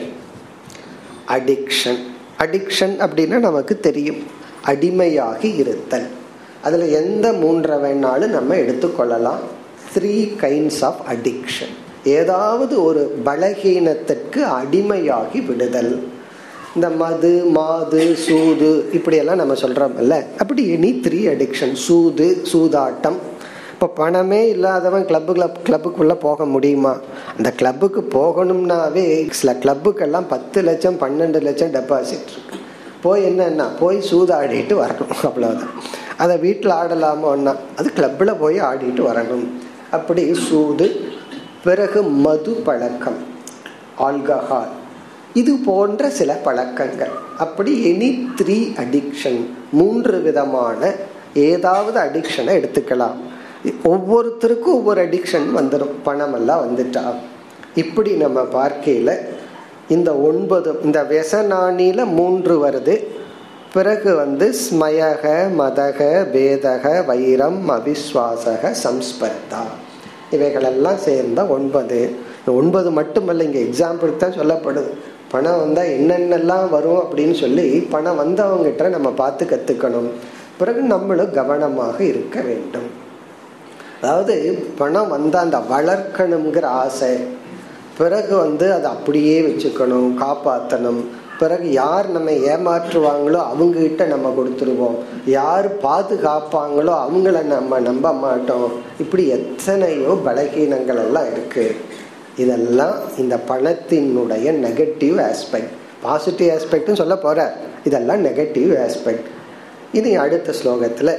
அடிக்ஷன் அடிக்ஷன் அப்படின்னா நமக்கு தெரியும் அடிமையாகி இருத்தல் அதுல எந்த மூன்றை வேணாலும் நம்ம எடுத்துக்கொள்ளலாம் த்ரீ கைண்ட்ஸ் ஆஃப் அடிக்ஷன் ஏதாவது ஒரு பலகீனத்திற்கு அடிமையாகி விடுதல் இந்த மது மாது சூது இப்படியெல்லாம் நம்ம சொல்றோம்ல அப்படி எனி த்ரீ அடிக்ஷன் சூது சூதாட்டம் இப்போ பணமே இல்லாதவன் கிளப்பு கிளப் கிளப்புக்குள்ள போக முடியுமா அந்த கிளப்புக்கு போகணும்னாவே சில கிளப்புக்கெல்லாம் பத்து லட்சம் பன்னெண்டு லட்சம் டெபாசிட் இருக்கு போய் என்னன்னா போய் சூதாடிட்டு வரணும் அவ்வளவுதான் அதை வீட்டில் ஆடலாமோன்னா அது கிளப்பில் போய் ஆடிட்டு வரணும் அப்படி சூது பிறகு மது பழக்கம் ஆல்கஹால் இது போன்ற சில பழக்கங்கள் அப்படி எனி த்ரீ அடிக்ஷன் மூன்று விதமான ஏதாவது அடிக்ஷனை எடுத்துக்கலாம் ஒவ்வொருத்தருக்கும் ஒவ்வொரு அடிக்ஷன் வந்துடும் பணம் எல்லாம் வந்துட்டா இப்படி நம்ம பார்க்கையில இந்த ஒன்பது இந்த வெசனானில மூன்று வருது பிறகு வந்து ஸ்மயக மதக பேதக வைரம் அவிஸ்வாசக சம்ஸ்பர்தா இவைகளெல்லாம் சேர்ந்த ஒன்பது ஒன்பது மட்டுமல்ல இங்க எக்ஸாம்பிளுக்கு தான் சொல்லப்படுது பணம் வந்தா என்னென்னலாம் வரும் அப்படின்னு சொல்லி பணம் வந்தவங்கிட்ட நம்ம பார்த்து கத்துக்கணும் பிறகு நம்மளும் கவனமாக இருக்க வேண்டும் அதாவது பணம் வந்தா அந்த வளர்க்கணுங்கிற ஆசை பிறகு வந்து அதை அப்படியே வச்சுக்கணும் காப்பாற்றணும் பிறகு யார் நம்ம ஏமாற்றுவாங்களோ அவங்க கிட்ட நம்ம கொடுத்துருவோம் யார் பாதுகாப்பாங்களோ அவங்கள நம்ம நம்ப மாட்டோம் இப்படி எத்தனையோ பலகீனங்கள் எல்லாம் இருக்கு இதெல்லாம் இந்த பணத்தினுடைய நெகட்டிவ் ஆஸ்பெக்ட் பாசிட்டிவ் ஆஸ்பெக்ட்னு சொல்ல போற இதெல்லாம் நெகட்டிவ் ஆஸ்பெக்ட் இனி அடுத்த ஸ்லோகத்துல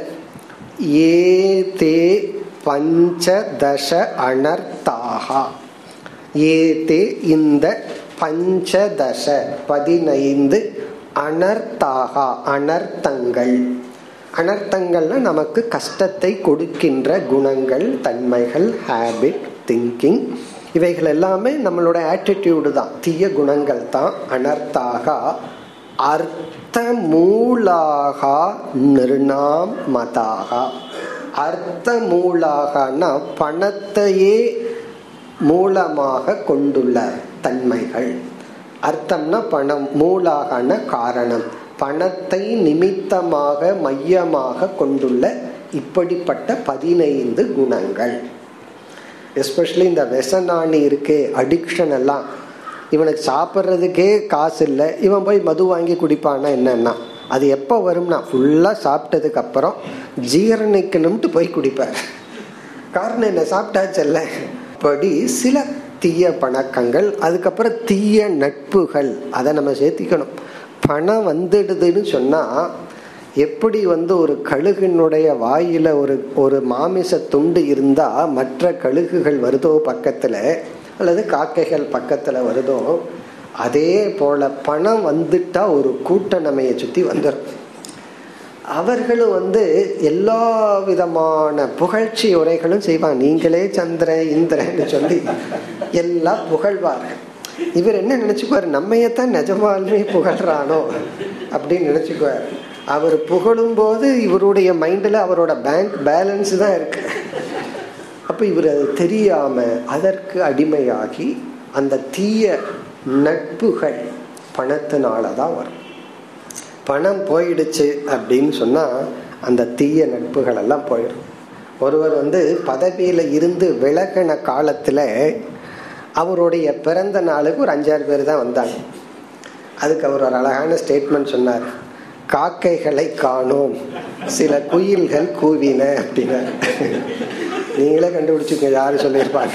ஏதே பஞ்சதச அனர்த்தாகா ஏதே இந்த பஞ்சதச பதினைந்து அனர்த்தாகா அனர்த்தங்கள் அனர்த்தங்கள்னா நமக்கு கஷ்டத்தை கொடுக்கின்ற குணங்கள் தன்மைகள் ஹேபிட் திங்கிங் இவைகள் எல்லாமே நம்மளோட ஆட்டிடியூடு தான் தீய குணங்கள் தான் அனர்த்தாக அர்த்த மூலாக நிர்ணாம் மதாக அர்த்த மூலாகனா பணத்தையே மூலமாக கொண்டுள்ள தன்மைகள் அர்த்தம்னா பணம் மூலாகன காரணம் பணத்தை நிமித்தமாக மையமாக கொண்டுள்ள இப்படிப்பட்ட பதினைந்து குணங்கள் எஸ்பெஷலி இந்த வெசனானி இருக்கே அடிக்ஷன் எல்லாம் இவனுக்கு சாப்பிட்றதுக்கே காசு இல்லை இவன் போய் மது வாங்கி குடிப்பான்னா என்னன்னா அது எப்போ வரும்னா ஃபுல்லாக சாப்பிட்டதுக்கு அப்புறம் ஜீரணிக்கணும்ட்டு போய் குடிப்பார் காரணம் என்ன சாப்பிட்டாச்சல்ல படி சில தீய பழக்கங்கள் அதுக்கப்புறம் தீய நட்புகள் அதை நம்ம சேர்த்திக்கணும் பணம் வந்துடுதுன்னு சொன்னா எப்படி வந்து ஒரு கழுகினுடைய வாயில ஒரு ஒரு மாமிச துண்டு இருந்தா மற்ற கழுகுகள் வருதோ பக்கத்துல அல்லது காக்கைகள் பக்கத்துல வருதோ அதே போல பணம் வந்துட்டா ஒரு கூட்ட நம்மைய சுத்தி வந்துடும் அவர்களும் வந்து எல்லா விதமான புகழ்ச்சி உரைகளும் செய்வாங்க நீங்களே சந்திர இந்திரன்னு சொல்லி எல்லாம் புகழ்வார்கள் இவர் என்ன நினைச்சுக்குவார் நம்மையத்தான் நிஜமாலுமே புகழ்றானோ அப்படின்னு நினைச்சுக்குவார் அவர் புகழும் போது இவருடைய மைண்டில் அவரோட பேங்க் பேலன்ஸ் தான் இருக்கு அப்ப இவர் அது தெரியாம அதற்கு அடிமையாகி அந்த தீய நட்புகள் பணத்தினால தான் வரும் பணம் போயிடுச்சு அப்படின்னு சொன்னா அந்த தீய நட்புகள் எல்லாம் போயிடும் ஒருவர் வந்து பதவியில இருந்து விலகின காலத்துல அவருடைய பிறந்த நாளுக்கு ஒரு அஞ்சாறு பேர் தான் வந்தாங்க அதுக்கு அவர் ஒரு அழகான ஸ்டேட்மெண்ட் சொன்னார் காக்கைகளை காணோம் சில குயில்கள் கூவின அப்படின்னு நீங்களே கண்டுபிடிச்சுக்க யாரு சொல்லியிருப்பாங்க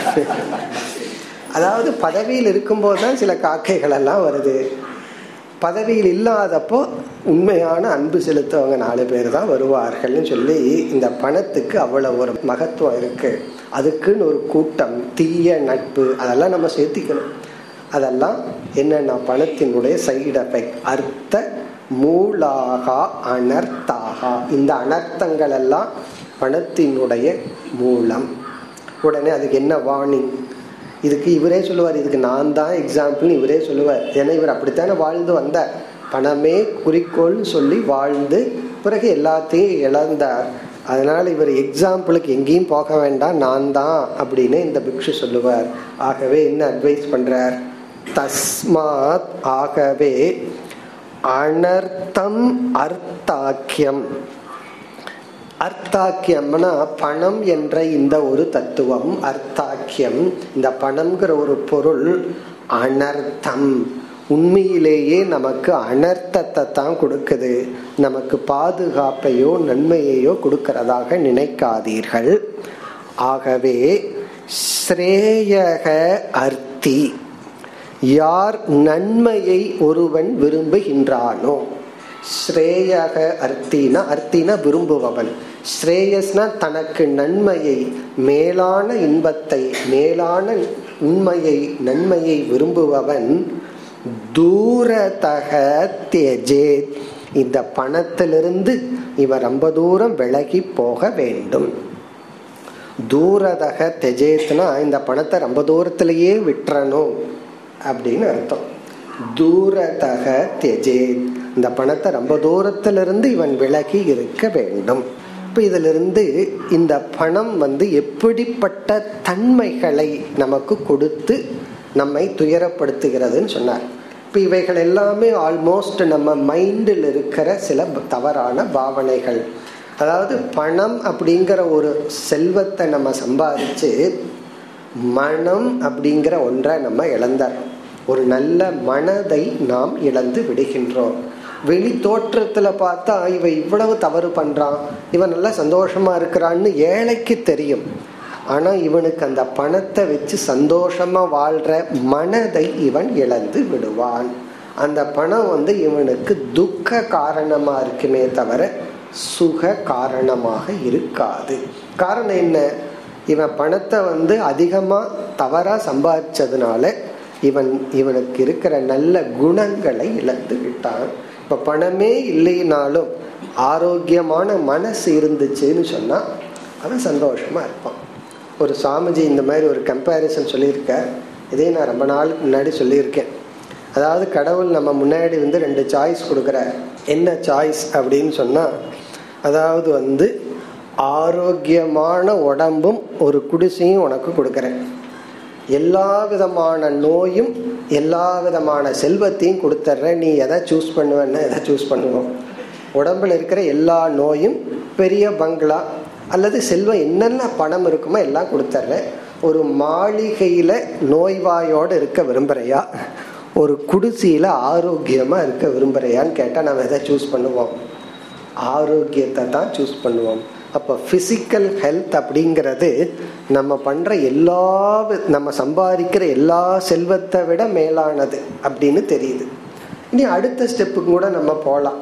அதாவது பதவியில் இருக்கும்போது தான் சில காக்கைகள் எல்லாம் வருது பதவியில் இல்லாதப்போ உண்மையான அன்பு செலுத்தவங்க நாலு பேர் தான் வருவார்கள்னு சொல்லி இந்த பணத்துக்கு அவ்வளவு ஒரு மகத்துவம் இருக்கு அதுக்குன்னு ஒரு கூட்டம் தீய நட்பு அதெல்லாம் நம்ம சேர்த்திக்கணும் அதெல்லாம் என்னென்ன பணத்தினுடைய சைடு எஃபெக்ட் அர்த்த மூலாகா அனர்த்தாகா இந்த அனர்த்தங்கள் எல்லாம் பணத்தினுடைய மூலம் உடனே அதுக்கு என்ன வார்னிங் இதுக்கு இவரே சொல்லுவார் இதுக்கு நான் தான் எக்ஸாம்பிள் இவரே சொல்லுவார் ஏன்னா இவர் அப்படித்தானே வாழ்ந்து வந்தார் பணமே குறிக்கோள்னு சொல்லி வாழ்ந்து பிறகு எல்லாத்தையும் இழந்தார் அதனால இவர் எக்ஸாம்பிளுக்கு எங்கேயும் போக வேண்டாம் நான் தான் அப்படின்னு இந்த பிக்ஷு சொல்லுவார் ஆகவே என்ன அட்வைஸ் பண்றார் தஸ்மாத் ஆகவே அனர்த்தம் அர்த்தாக்கியம் அர்த்தாக்கியம்னா பணம் என்ற இந்த ஒரு தத்துவம் அர்த்தாக்கியம் இந்த பணம்ங்கிற ஒரு பொருள் அனர்த்தம் உண்மையிலேயே நமக்கு அனர்த்தத்தை தான் கொடுக்குது நமக்கு பாதுகாப்பையோ நன்மையையோ கொடுக்கிறதாக நினைக்காதீர்கள் ஆகவே ஸ்ரேயக அர்த்தி யார் நன்மையை ஒருவன் விரும்புகின்றானோ ஸ்ரேயக அர்த்தினா அர்த்தினா விரும்புபவன் ஸ்ரேயஸ்னா தனக்கு நன்மையை மேலான இன்பத்தை மேலான உண்மையை நன்மையை விரும்புபவன் தூரதக தேஜேத் இந்த பணத்திலிருந்து இவர் ரொம்ப தூரம் விலகி போக வேண்டும் தூரதக தெஜேத்னா இந்த பணத்தை ரொம்ப தூரத்திலேயே விட்டுறணும் அப்படின்னு அர்த்தம் தூரதக தெஜேத் இந்த பணத்தை ரொம்ப தூரத்திலிருந்து இவன் விலகி இருக்க வேண்டும் இப்ப இதுல இருந்து இந்த பணம் வந்து எப்படிப்பட்ட தன்மைகளை நமக்கு கொடுத்து நம்மை துயரப்படுத்துகிறதுன்னு சொன்னார் இப்ப இவைகள் எல்லாமே ஆல்மோஸ்ட் நம்ம மைண்டில் இருக்கிற சில தவறான பாவனைகள் அதாவது பணம் அப்படிங்கிற ஒரு செல்வத்தை நம்ம சம்பாதிச்சு மனம் அப்படிங்கிற ஒன்றை நம்ம இழந்துறோம் ஒரு நல்ல மனதை நாம் இழந்து விடுகின்றோம் வெளி தோற்றத்துல பார்த்தா இவன் இவ்வளவு தவறு பண்றான் இவன் நல்லா சந்தோஷமா இருக்கிறான்னு ஏழைக்கு தெரியும் ஆனா இவனுக்கு அந்த பணத்தை வச்சு சந்தோஷமா வாழ்ற மனதை இவன் இழந்து விடுவான் அந்த பணம் வந்து இவனுக்கு துக்க காரணமா இருக்குமே தவிர சுக காரணமாக இருக்காது காரணம் என்ன இவன் பணத்தை வந்து அதிகமா தவறா சம்பாதிச்சதுனால இவன் இவனுக்கு இருக்கிற நல்ல குணங்களை இழந்து விட்டான் இப்ப பணமே இல்லைனாலும் ஆரோக்கியமான மனசு இருந்துச்சுன்னு சொன்னா அவன் சந்தோஷமா இருப்பான் ஒரு சாமிஜி இந்த மாதிரி ஒரு கம்பேரிசன் சொல்லியிருக்க இதே நான் ரொம்ப நாளுக்கு முன்னாடி சொல்லியிருக்கேன் அதாவது கடவுள் நம்ம முன்னாடி வந்து ரெண்டு சாய்ஸ் கொடுக்குற என்ன சாய்ஸ் அப்படின்னு சொன்னா அதாவது வந்து ஆரோக்கியமான உடம்பும் ஒரு குடிசையும் உனக்கு கொடுக்குறேன் எல்லா விதமான நோயும் எல்லா விதமான செல்வத்தையும் கொடுத்துட்றேன் நீ எதை சூஸ் பண்ணுவேன்னா எதை சூஸ் பண்ணுவோம் உடம்புல இருக்கிற எல்லா நோயும் பெரிய பங்களா அல்லது செல்வம் என்னென்ன பணம் இருக்குமோ எல்லாம் கொடுத்துட்றேன் ஒரு மாளிகையில நோய்வாயோடு இருக்க விரும்புறையா ஒரு குடிசையில ஆரோக்கியமா இருக்க விரும்புறையான்னு கேட்டா நம்ம எதை சூஸ் பண்ணுவோம் ஆரோக்கியத்தை தான் சூஸ் பண்ணுவோம் அப்போ பிசிக்கல் ஹெல்த் அப்படிங்கிறது நம்ம பண்ற எல்லா நம்ம சம்பாதிக்கிற எல்லா செல்வத்தை விட மேலானது அப்படின்னு தெரியுது இனி அடுத்த ஸ்டெப்புக்கு கூட நம்ம போகலாம்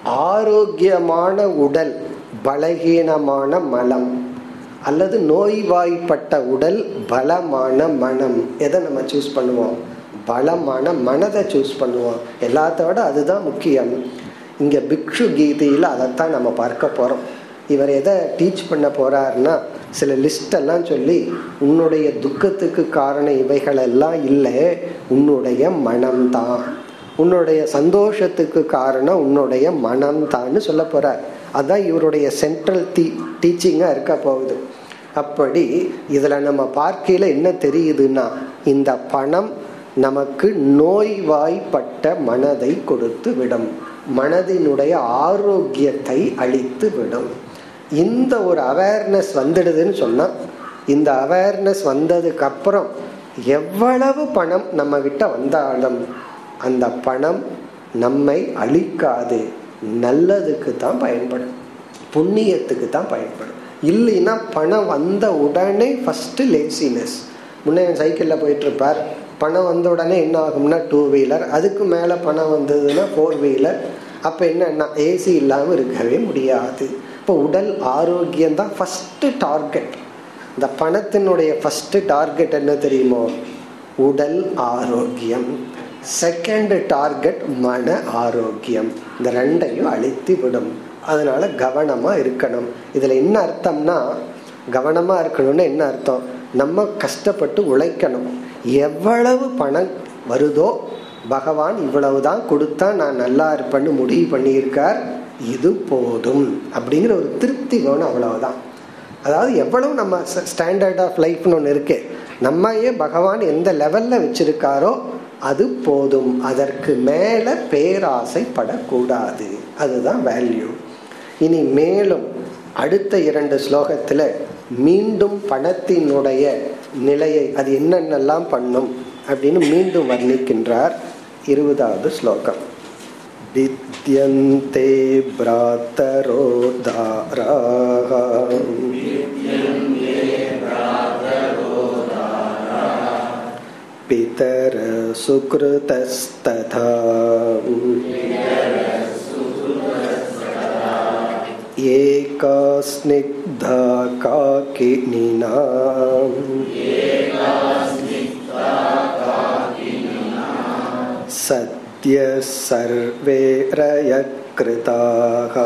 ஆரோக்கியமான உடல் பலகீனமான மலம் அல்லது நோய்வாய்ப்பட்ட உடல் பலமான மனம் எதை நம்ம சூஸ் பண்ணுவோம் பலமான மனதை சூஸ் பண்ணுவோம் எல்லாத்த விட அதுதான் முக்கியம் இங்க பிக்ஷு கீதையில அதைத்தான் நம்ம பார்க்க போறோம் இவர் எதை டீச் பண்ண போறாருன்னா சில லிஸ்ட் எல்லாம் சொல்லி உன்னுடைய துக்கத்துக்கு காரணம் இவைகள் எல்லாம் இல்லை உன்னுடைய மனம்தான் உன்னுடைய சந்தோஷத்துக்கு காரணம் உன்னுடைய மனம்தான்னு சொல்ல போறார் அதான் இவருடைய சென்ட்ரல் டீ டீச்சிங்கா இருக்க போகுது அப்படி இதுல நம்ம பார்க்கையில என்ன தெரியுதுன்னா இந்த பணம் நமக்கு நோய்வாய்ப்பட்ட மனதை கொடுத்து விடும் மனதினுடைய ஆரோக்கியத்தை அழித்து விடும் இந்த ஒரு அவேர்னஸ் வந்துடுதுன்னு சொன்னா இந்த அவேர்னஸ் வந்ததுக்கு அப்புறம் எவ்வளவு பணம் நம்ம கிட்ட வந்தாலும் அந்த பணம் நம்மை அழிக்காது நல்லதுக்கு தான் பயன்படும் புண்ணியத்துக்கு தான் பயன்படும் இல்லைன்னா பணம் வந்த உடனே ஃபர்ஸ்ட் லேசினஸ் முன்னே சைக்கிளில் போயிட்டு இருப்பார் பணம் வந்த உடனே என்ன ஆகும்னா டூ வீலர் அதுக்கு மேலே பணம் வந்ததுன்னா ஃபோர் வீலர் அப்போ என்னன்னா ஏசி இல்லாமல் இருக்கவே முடியாது இப்போ உடல் ஆரோக்கியம் தான் ஃபர்ஸ்ட் டார்கெட் இந்த பணத்தினுடைய ஃபர்ஸ்ட் டார்கெட் என்ன தெரியுமோ உடல் ஆரோக்கியம் செகண்ட் டார்கெட் மன ஆரோக்கியம் இந்த ரெண்டையும் அழித்து விடும் அதனால கவனமா இருக்கணும் இதுல என்ன அர்த்தம்னா கவனமா இருக்கணும்னு என்ன அர்த்தம் நம்ம கஷ்டப்பட்டு உழைக்கணும் எவ்வளவு பணம் வருதோ பகவான் இவ்வளவுதான் கொடுத்தா நான் நல்லா இருப்பேன்னு முடிவு பண்ணியிருக்கார் இது போதும் அப்படிங்கிற ஒரு திருப்தி வேணும் அவ்வளவுதான் அதாவது எவ்வளவு நம்ம ஸ்டாண்டர்ட் ஆஃப் லைஃப்னு ஒன்று இருக்கு நம்ம ஏன் பகவான் எந்த லெவல்ல வச்சிருக்காரோ அது போதும் அதற்கு மேல பேராசைப்படக்கூடாது அதுதான் வேல்யூ இனி மேலும் அடுத்த இரண்டு ஸ்லோகத்துல மீண்டும் பணத்தினுடைய நிலையை அது என்னென்னலாம் பண்ணும் அப்படின்னு மீண்டும் வர்ணிக்கின்றார் இருபதாவது ஸ்லோகம் வித்யந்தே பிராத்தரோ தாராக पितर सुकृतस्तथा एका स्निग्धा काकिनिना सद्य सर्वे रयकृताः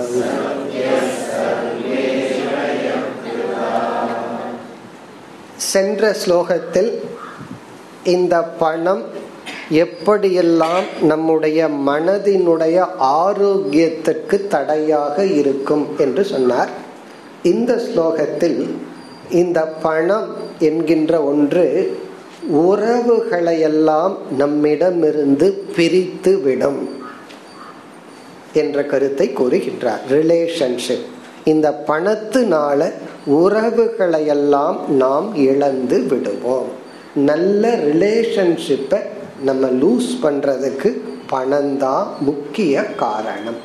சென்ற ஸ்லோகத்தில் இந்த பணம் எப்படியெல்லாம் நம்முடைய மனதினுடைய ஆரோக்கியத்திற்கு தடையாக இருக்கும் என்று சொன்னார் இந்த ஸ்லோகத்தில் இந்த பணம் என்கின்ற ஒன்று உறவுகளையெல்லாம் நம்மிடமிருந்து பிரித்து விடும் என்ற கருத்தை கூறுகின்றார் ரிலேஷன்ஷிப் இந்த பணத்தினால உறவுகளை எல்லாம் நாம் இழந்து விடுவோம் நல்ல ரிலேஷன்ஷிப்பை நம்ம லூஸ் பண்றதுக்கு பணம் தான் முக்கிய காரணம்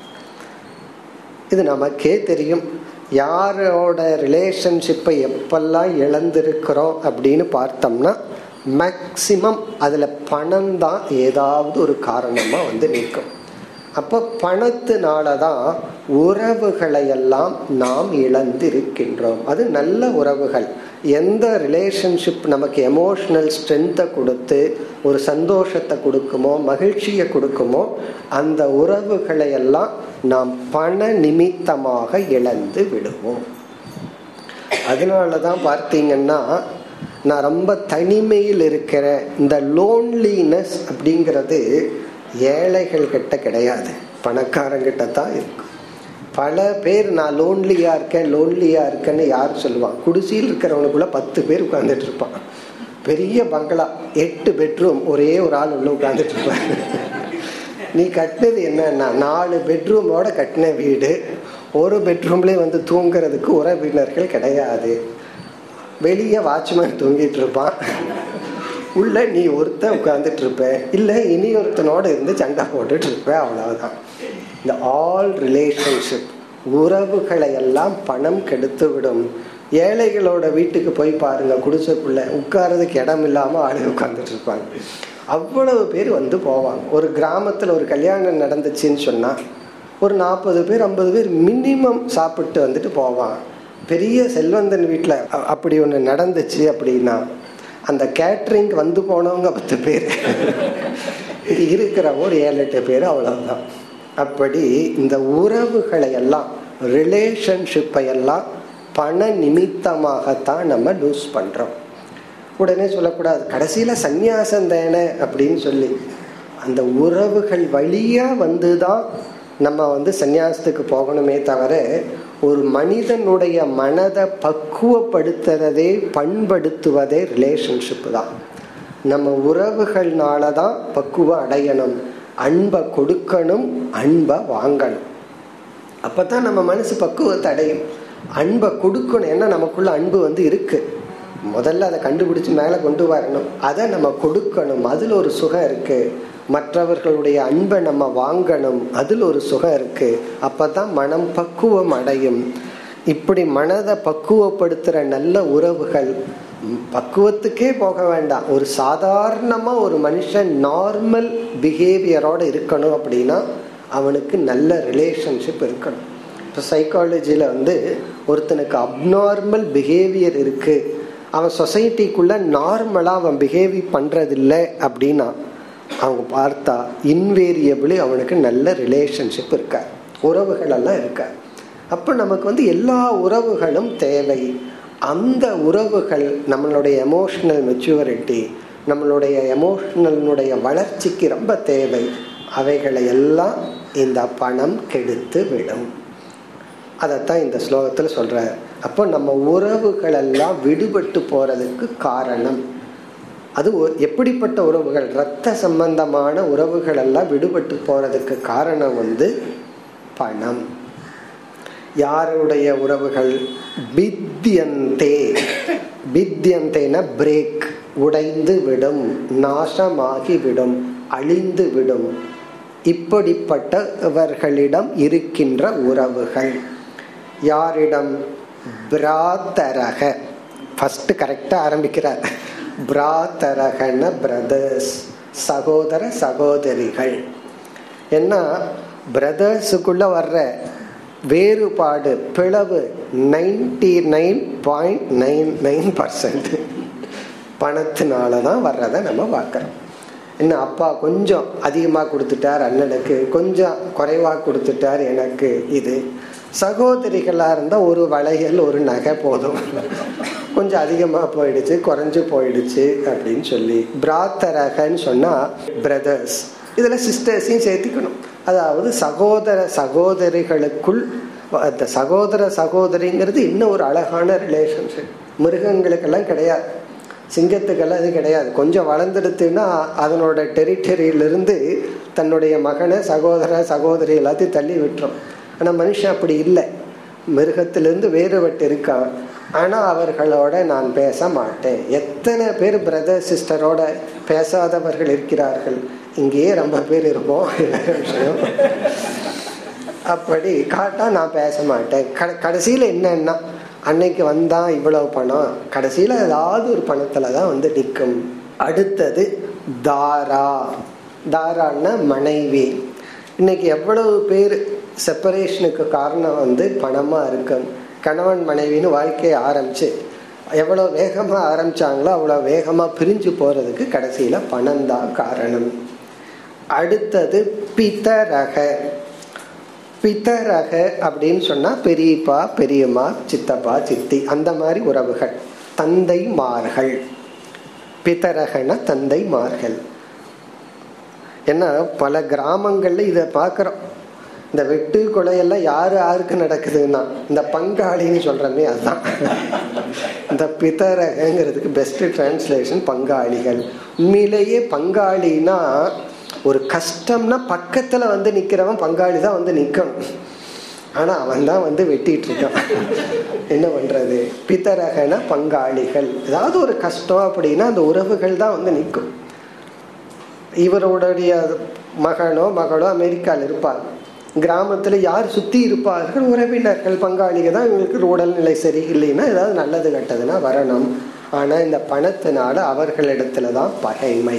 இது நமக்கே தெரியும் யாரோட ரிலேஷன்ஷிப்பை எப்பெல்லாம் இழந்திருக்கிறோம் அப்படின்னு பார்த்தோம்னா மேக்சிமம் அதில் பணம் தான் ஏதாவது ஒரு காரணமாக வந்து நிற்கும் அப்போ பணத்தினால தான் உறவுகளை எல்லாம் நாம் இழந்திருக்கின்றோம் அது நல்ல உறவுகள் எந்த ரிலேஷன்ஷிப் நமக்கு எமோஷனல் ஸ்ட்ரென்த்தை கொடுத்து ஒரு சந்தோஷத்தை கொடுக்குமோ மகிழ்ச்சியை கொடுக்குமோ அந்த உறவுகளை எல்லாம் நாம் பண நிமித்தமாக இழந்து விடுவோம் அதனால தான் பார்த்தீங்கன்னா நான் ரொம்ப தனிமையில் இருக்கிற இந்த லோன்லினஸ் அப்படிங்கிறது ஏழைகள் கிட்ட கிடையாது பணக்காரங்கிட்ட தான் இருக்கும் பல பேர் நான் லோன்லியா இருக்கேன் லோன்லியா இருக்கேன்னு யார் சொல்லுவான் குடிசையில் இருக்கிறவனுக்குள்ள பத்து பேர் உட்கார்ந்துட்டு இருப்பான் பெரிய பங்களா எட்டு பெட்ரூம் ஒரே ஒரு ஆள் உள்ள உட்கார்ந்துட்டு இருப்பான் நீ கட்டினது என்னன்னா நாலு பெட்ரூமோட கட்டின வீடு ஒரு பெட்ரூம்லேயே வந்து தூங்குறதுக்கு உறவினர்கள் கிடையாது வெளியே வாட்ச்மேன் தூங்கிட்டு இருப்பான் உள்ள நீ ஒருத்த உட்கார்ந்துட்டு இருப்ப இல்ல இனி ஒருத்தனோட இருந்து சண்டை போட்டுட்டு இருப்ப அவ்வளவுதான் இந்த ஆல் ரிலேஷன்ஷிப் உறவுகளை எல்லாம் பணம் கெடுத்து விடும் ஏழைகளோட வீட்டுக்கு போய் பாருங்க குடிசைக்குள்ள உட்கார்றதுக்கு இடம் இல்லாம ஆளு உட்கார்ந்துட்டு இருப்பாங்க அவ்வளவு பேர் வந்து போவாங்க ஒரு கிராமத்துல ஒரு கல்யாணம் நடந்துச்சுன்னு சொன்னா ஒரு நாற்பது பேர் ஐம்பது பேர் மினிமம் சாப்பிட்டு வந்துட்டு போவான் பெரிய செல்வந்தன் வீட்டில் அப்படி ஒன்று நடந்துச்சு அப்படின்னா அந்த கேட்ரிங் வந்து போனவங்க பத்து பேர் இருக்கிற ஒரு ஏழு எட்டு பேர் அவ்வளவுதான் அப்படி இந்த உறவுகளை எல்லாம் ரிலேஷன்ஷிப்பை எல்லாம் பண நிமித்தமாகத்தான் நம்ம லூஸ் பண்றோம் உடனே சொல்லக்கூடாது கடைசியில சந்நியாசம் தானே அப்படின்னு சொல்லி அந்த உறவுகள் வழியா வந்துதான் நம்ம வந்து சந்நியாசத்துக்கு போகணுமே தவிர ஒரு மனிதனுடைய மனதை பக்குவப்படுத்துறதே பண்படுத்துவதே ரிலேஷன்ஷிப் தான் நம்ம உறவுகள்னால தான் பக்குவம் அடையணும் அன்பை கொடுக்கணும் அன்பை வாங்கணும் அப்பதான் நம்ம மனசு பக்குவத்தை அடையும் அன்பை கொடுக்கணும் ஏன்னா நமக்குள்ள அன்பு வந்து இருக்கு முதல்ல அதை கண்டுபிடிச்சு மேலே கொண்டு வரணும் அதை நம்ம கொடுக்கணும் அதில் ஒரு சுகம் இருக்கு மற்றவர்களுடைய அன்பை நம்ம வாங்கணும் அதில் ஒரு சுகம் இருக்கு அப்பதான் மனம் பக்குவம் அடையும் இப்படி மனதை பக்குவப்படுத்துற நல்ல உறவுகள் பக்குவத்துக்கே போக வேண்டாம் ஒரு சாதாரணமா ஒரு மனுஷன் நார்மல் பிஹேவியரோட இருக்கணும் அப்படின்னா அவனுக்கு நல்ல ரிலேஷன்ஷிப் இருக்கணும் இப்போ சைக்காலஜியில் வந்து ஒருத்தனுக்கு அப்நார்மல் பிஹேவியர் இருக்கு அவன் சொசைட்டிக்குள்ள நார்மலாக அவன் பிஹேவி பண்றதில்லை அப்படின்னா அவங்க பார்த்தா இன்வேரியபிளி அவனுக்கு நல்ல ரிலேஷன்ஷிப் இருக்க உறவுகள் எல்லாம் இருக்க அப்போ நமக்கு வந்து எல்லா உறவுகளும் தேவை அந்த உறவுகள் நம்மளுடைய எமோஷனல் மெச்சூரிட்டி நம்மளுடைய எமோஷனலுடைய வளர்ச்சிக்கு ரொம்ப தேவை அவைகளை எல்லாம் இந்த பணம் கெடுத்து விடும் அதைத்தான் இந்த ஸ்லோகத்தில் சொல்ற அப்போ நம்ம உறவுகள் எல்லாம் விடுபட்டு போறதுக்கு காரணம் அது எப்படிப்பட்ட உறவுகள் இரத்த சம்பந்தமான உறவுகள் எல்லாம் விடுபட்டு போறதுக்கு காரணம் வந்து பணம் யாருடைய உறவுகள் பித்தியந்தே பித்தியந்தேன பிரேக் உடைந்து விடும் நாசமாகி விடும் அழிந்து விடும் இப்படிப்பட்டவர்களிடம் இருக்கின்ற உறவுகள் யாரிடம் பிராத்தரக ஃபர்ஸ்ட் கரெக்டா ஆரம்பிக்கிறார் பிராத்தரகன பிரதர்ஸ் சகோதர சகோதரிகள் ஏன்னா பிரதர்ஸுக்குள்ள வர்ற வேறுபாடு பிளவு ninety nine point nine nine percent பணத்தினால தான் வர்றதை நம்ம பார்க்குறோம் இன்னும் அப்பா கொஞ்சம் அதிகமாக கொடுத்துட்டார் அண்ணனுக்கு கொஞ்சம் குறைவாக கொடுத்துட்டார் எனக்கு இது சகோதரிகளாக இருந்தால் ஒரு வளையல் ஒரு நகை போதும் கொஞ்சம் அதிகமாக போயிடுச்சு குறைஞ்சு போயிடுச்சு அப்படின்னு சொல்லி பிராத்தரகன்னு சொன்னால் பிரதர்ஸ் இதில் சிஸ்டர்ஸையும் சேர்த்துக்கணும் அதாவது சகோதர சகோதரிகளுக்குள் அந்த சகோதர சகோதரிங்கிறது இன்னும் ஒரு அழகான ரிலேஷன்ஷிப் மிருகங்களுக்கெல்லாம் கிடையாது சிங்கத்துக்கெல்லாம் இது கிடையாது கொஞ்சம் வளர்ந்துடுத்துன்னா அதனோட டெரிட்டரியிலிருந்து தன்னுடைய மகனை சகோதர சகோதரி எல்லாத்தையும் தள்ளி விட்டுரும் ஆனால் மனுஷன் அப்படி இல்லை மிருகத்திலிருந்து வேறுபட்டு இருக்கான் ஆனா அவர்களோட நான் பேச மாட்டேன் எத்தனை பேர் பிரதர் சிஸ்டரோட பேசாதவர்கள் இருக்கிறார்கள் இங்கேயே ரொம்ப பேர் இருப்போம் விஷயம் அப்படி காட்டா நான் பேச மாட்டேன் கடைசியில என்னன்னா அன்னைக்கு வந்தா இவ்வளவு பணம் கடைசியில ஏதாவது ஒரு பணத்துல தான் வந்து நிற்கும் அடுத்தது தாரா தாரான்னா மனைவி இன்னைக்கு எவ்வளவு பேர் செப்பரேஷனுக்கு காரணம் வந்து பணமா இருக்கும் கணவன் மனைவின்னு வாழ்க்கையை ஆரம்பிச்சு எவ்வளவு வேகமா ஆரம்பிச்சாங்களோ அவ்வளவு வேகமா பிரிஞ்சு போறதுக்கு கடைசியில பணம் தான் காரணம் அடுத்தது பிதரக பிதரக அப்படின்னு சொன்னா பெரியப்பா பெரியம்மா சித்தப்பா சித்தி அந்த மாதிரி உறவுகள் தந்தைமார்கள் பிதரகன தந்தைமார்கள் ஏன்னா பல கிராமங்கள்ல இதை பாக்குறோம் இந்த வெட்டு கொலையெல்லாம் யாரு யாருக்கு நடக்குதுன்னா இந்த பங்காளின்னு சொல்றமே அதுதான் இந்த பிதரகங்கிறதுக்கு பெஸ்ட் டிரான்ஸ்லேஷன் பங்காளிகள் உண்மையிலேயே பங்காளினா ஒரு கஷ்டம்னா பக்கத்துல வந்து நிக்கிறவன் பங்காளி தான் வந்து நிக்கணும் ஆனா அவன் தான் வந்து வெட்டிட்டு இருக்கான் என்ன பண்றது பித்தரகன பங்காளிகள் ஏதாவது ஒரு கஷ்டம் அப்படின்னா அந்த உறவுகள் தான் வந்து நிற்கும் இவருடைய மகனோ மகளோ அமெரிக்காவில் இருப்பாங்க கிராமத்துல யார் சுத்தி இருப்பார்கள் உறவினர்கள் பங்காளிகள் தான் இவங்களுக்கு உடல் நிலை சரி இல்லைன்னா ஏதாவது நல்லது கட்டதுன்னா வரணும் ஆனா இந்த பணத்தினால அவர்களிடத்துல தான் பகைமை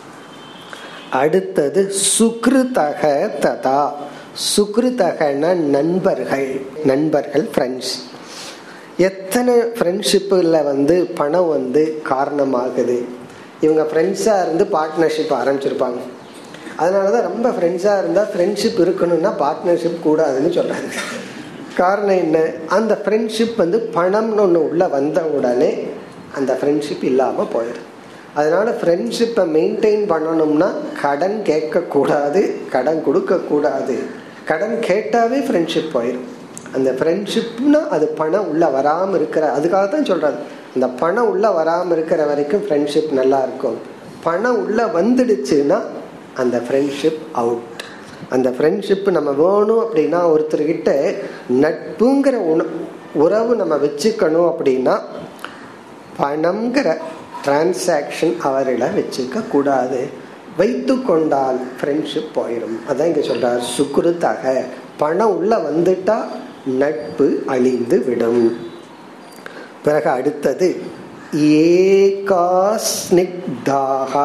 அடுத்தது சுக்ருதக ததா சுக்ருதகன நண்பர்கள் நண்பர்கள் ஃப்ரெண்ட்ஸ் எத்தனை ஃப்ரெண்ட்ஷிப்பில் வந்து பணம் வந்து காரணமாகுது இவங்க ஃப்ரெண்ட்ஸாக இருந்து பார்ட்னர்ஷிப் ஆரம்பிச்சிருப்பாங்க அதனால தான் ரொம்ப ஃப்ரெண்ட்ஸாக இருந்தால் ஃப்ரெண்ட்ஷிப் இருக்கணும்னா பார்ட்னர்ஷிப் கூடாதுன்னு சொல்கிறாங்க காரணம் என்ன அந்த ஃப்ரெண்ட்ஷிப் வந்து பணம்னு ஒன்று உள்ளே வந்த உடனே அந்த ஃப்ரெண்ட்ஷிப் இல்லாமல் போயிடும் அதனால ஃப்ரெண்ட்ஷிப்பை மெயின்டைன் பண்ணணும்னா கடன் கேட்கக்கூடாது கடன் கொடுக்கக்கூடாது கடன் கேட்டாவே ஃப்ரெண்ட்ஷிப் போயிடும் அந்த ஃப்ரெண்ட்ஷிப்னா அது பணம் உள்ள வராமல் இருக்கிற அதுக்காக தான் சொல்றாரு அந்த பணம் உள்ள வராமல் இருக்கிற வரைக்கும் ஃப்ரெண்ட்ஷிப் நல்லா இருக்கும் பணம் உள்ள வந்துடுச்சுன்னா அந்த ஃப்ரெண்ட்ஷிப் அவுட் அந்த ஃப்ரெண்ட்ஷிப் நம்ம வேணும் அப்படின்னா ஒருத்தர்கிட்ட நட்புங்கிற உண உறவு நம்ம வச்சுக்கணும் அப்படின்னா பணம்ங்கிற டிரான்சாக்ஷன் அவர்களை வச்சுக்க கூடாது வைத்து கொண்டால் ஃப்ரெண்ட்ஷிப் போயிடும் அதான் இங்க சொல்றார் சுக்குருத்தாக பணம் உள்ள வந்துட்டா நட்பு அழிந்து விடும் பிறகு அடுத்தது ஏகாஸ்னிக்தாகா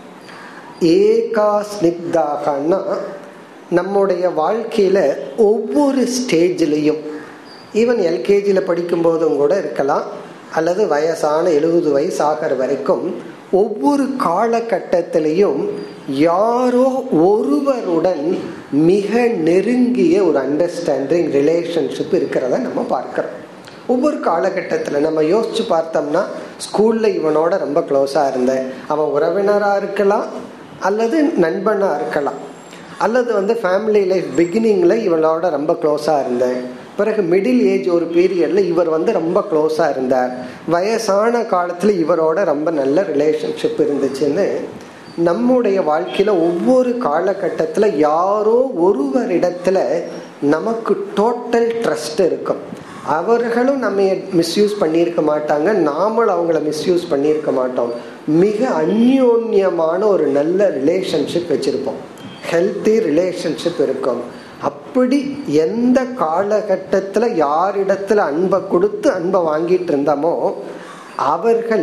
ஏகாஸ்னிக்தாகனா நம்முடைய வாழ்க்கையில ஒவ்வொரு ஸ்டேஜ்லையும் ஈவன் எல்கேஜியில் படிக்கும் போதும் கூட இருக்கலாம் அல்லது வயசான எழுபது வயசு ஆகிற வரைக்கும் ஒவ்வொரு காலகட்டத்திலையும் யாரோ ஒருவருடன் மிக நெருங்கிய ஒரு அண்டர்ஸ்டாண்டிங் ரிலேஷன்ஷிப் இருக்கிறத நம்ம பார்க்கிறோம் ஒவ்வொரு காலகட்டத்தில் நம்ம யோசிச்சு பார்த்தோம்னா ஸ்கூல்ல இவனோட ரொம்ப க்ளோஸா இருந்தேன் அவன் உறவினரா இருக்கலாம் அல்லது நண்பனா இருக்கலாம் அல்லது வந்து ஃபேமிலி லைஃப் பிகினிங்ல இவனோட ரொம்ப க்ளோஸா இருந்தேன் பிறகு மிடில் ஏஜ் ஒரு பீரியட்ல இவர் வந்து ரொம்ப க்ளோஸா இருந்தார் வயசான காலத்துல இவரோட ரொம்ப நல்ல ரிலேஷன்ஷிப் இருந்துச்சுன்னு நம்முடைய வாழ்க்கையில ஒவ்வொரு காலகட்டத்துல யாரோ ஒருவரிடத்துல நமக்கு டோட்டல் ட்ரஸ்ட் இருக்கும் அவர்களும் நம்ம மிஸ்யூஸ் பண்ணியிருக்க மாட்டாங்க நாமளும் அவங்கள மிஸ்யூஸ் பண்ணியிருக்க மாட்டோம் மிக அந்யோன்யமான ஒரு நல்ல ரிலேஷன்ஷிப் வச்சிருப்போம் ஹெல்த்தி ரிலேஷன்ஷிப் இருக்கும் அப்படி எந்த காலகட்டத்தில் யாரிடத்துல அன்பை கொடுத்து அன்பை வாங்கிட்டு இருந்தோமோ அவர்கள்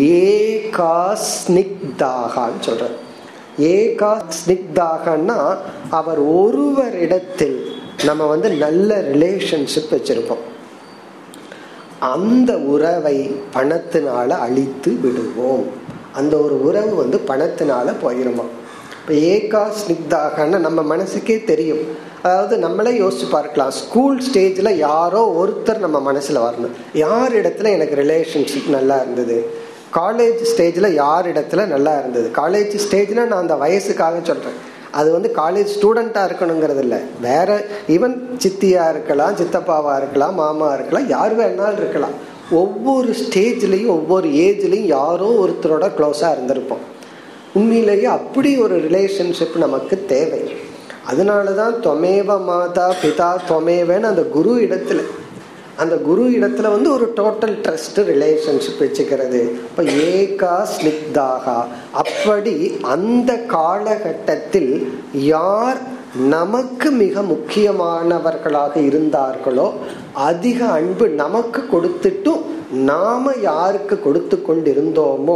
ஏகாஸ்னிக்தாகான்னு சொல்றார் ஏகாஸ்னிக்தாகன்னா அவர் ஒருவரிடத்தில் நம்ம வந்து நல்ல ரிலேஷன்ஷிப் வச்சிருப்போம் அந்த உறவை பணத்தினால அழித்து விடுவோம் அந்த ஒரு உறவு வந்து பணத்தினால போயிருமா இப்போ ஏகா ஸ்னிக்தாகன்னா நம்ம மனசுக்கே தெரியும் அதாவது நம்மளே யோசிச்சு பார்க்கலாம் ஸ்கூல் ஸ்டேஜில் யாரோ ஒருத்தர் நம்ம மனசில் வரணும் யார் இடத்துல எனக்கு ரிலேஷன்ஷிப் நல்லா இருந்தது காலேஜ் ஸ்டேஜில் யார் இடத்துல நல்லா இருந்தது காலேஜ் ஸ்டேஜில் நான் அந்த வயசுக்காக சொல்கிறேன் அது வந்து காலேஜ் ஸ்டூடெண்ட்டாக இருக்கணுங்கிறது இல்லை வேற ஈவன் சித்தியா இருக்கலாம் சித்தப்பாவா இருக்கலாம் மாமா இருக்கலாம் யார் வேணாலும் இருக்கலாம் ஒவ்வொரு ஸ்டேஜ்லேயும் ஒவ்வொரு ஏஜ்லேயும் யாரோ ஒருத்தரோட க்ளோஸாக இருந்திருப்போம் உண்மையிலேயே அப்படி ஒரு ரிலேஷன்ஷிப் நமக்கு தேவை அதனால தான் தொமேவ மாதா பிதா தொமேவன்னு அந்த குரு இடத்துல அந்த குரு இடத்துல வந்து ஒரு டோட்டல் ட்ரஸ்ட் ரிலேஷன்ஷிப் வச்சுக்கிறது இப்போ ஏகா ஸ்னிக்தாகா அப்படி அந்த காலகட்டத்தில் யார் நமக்கு மிக முக்கியமானவர்களாக இருந்தார்களோ அதிக அன்பு நமக்கு கொடுத்துட்டும் நாம யாருக்கு கொடுத்து கொண்டிருந்தோமோ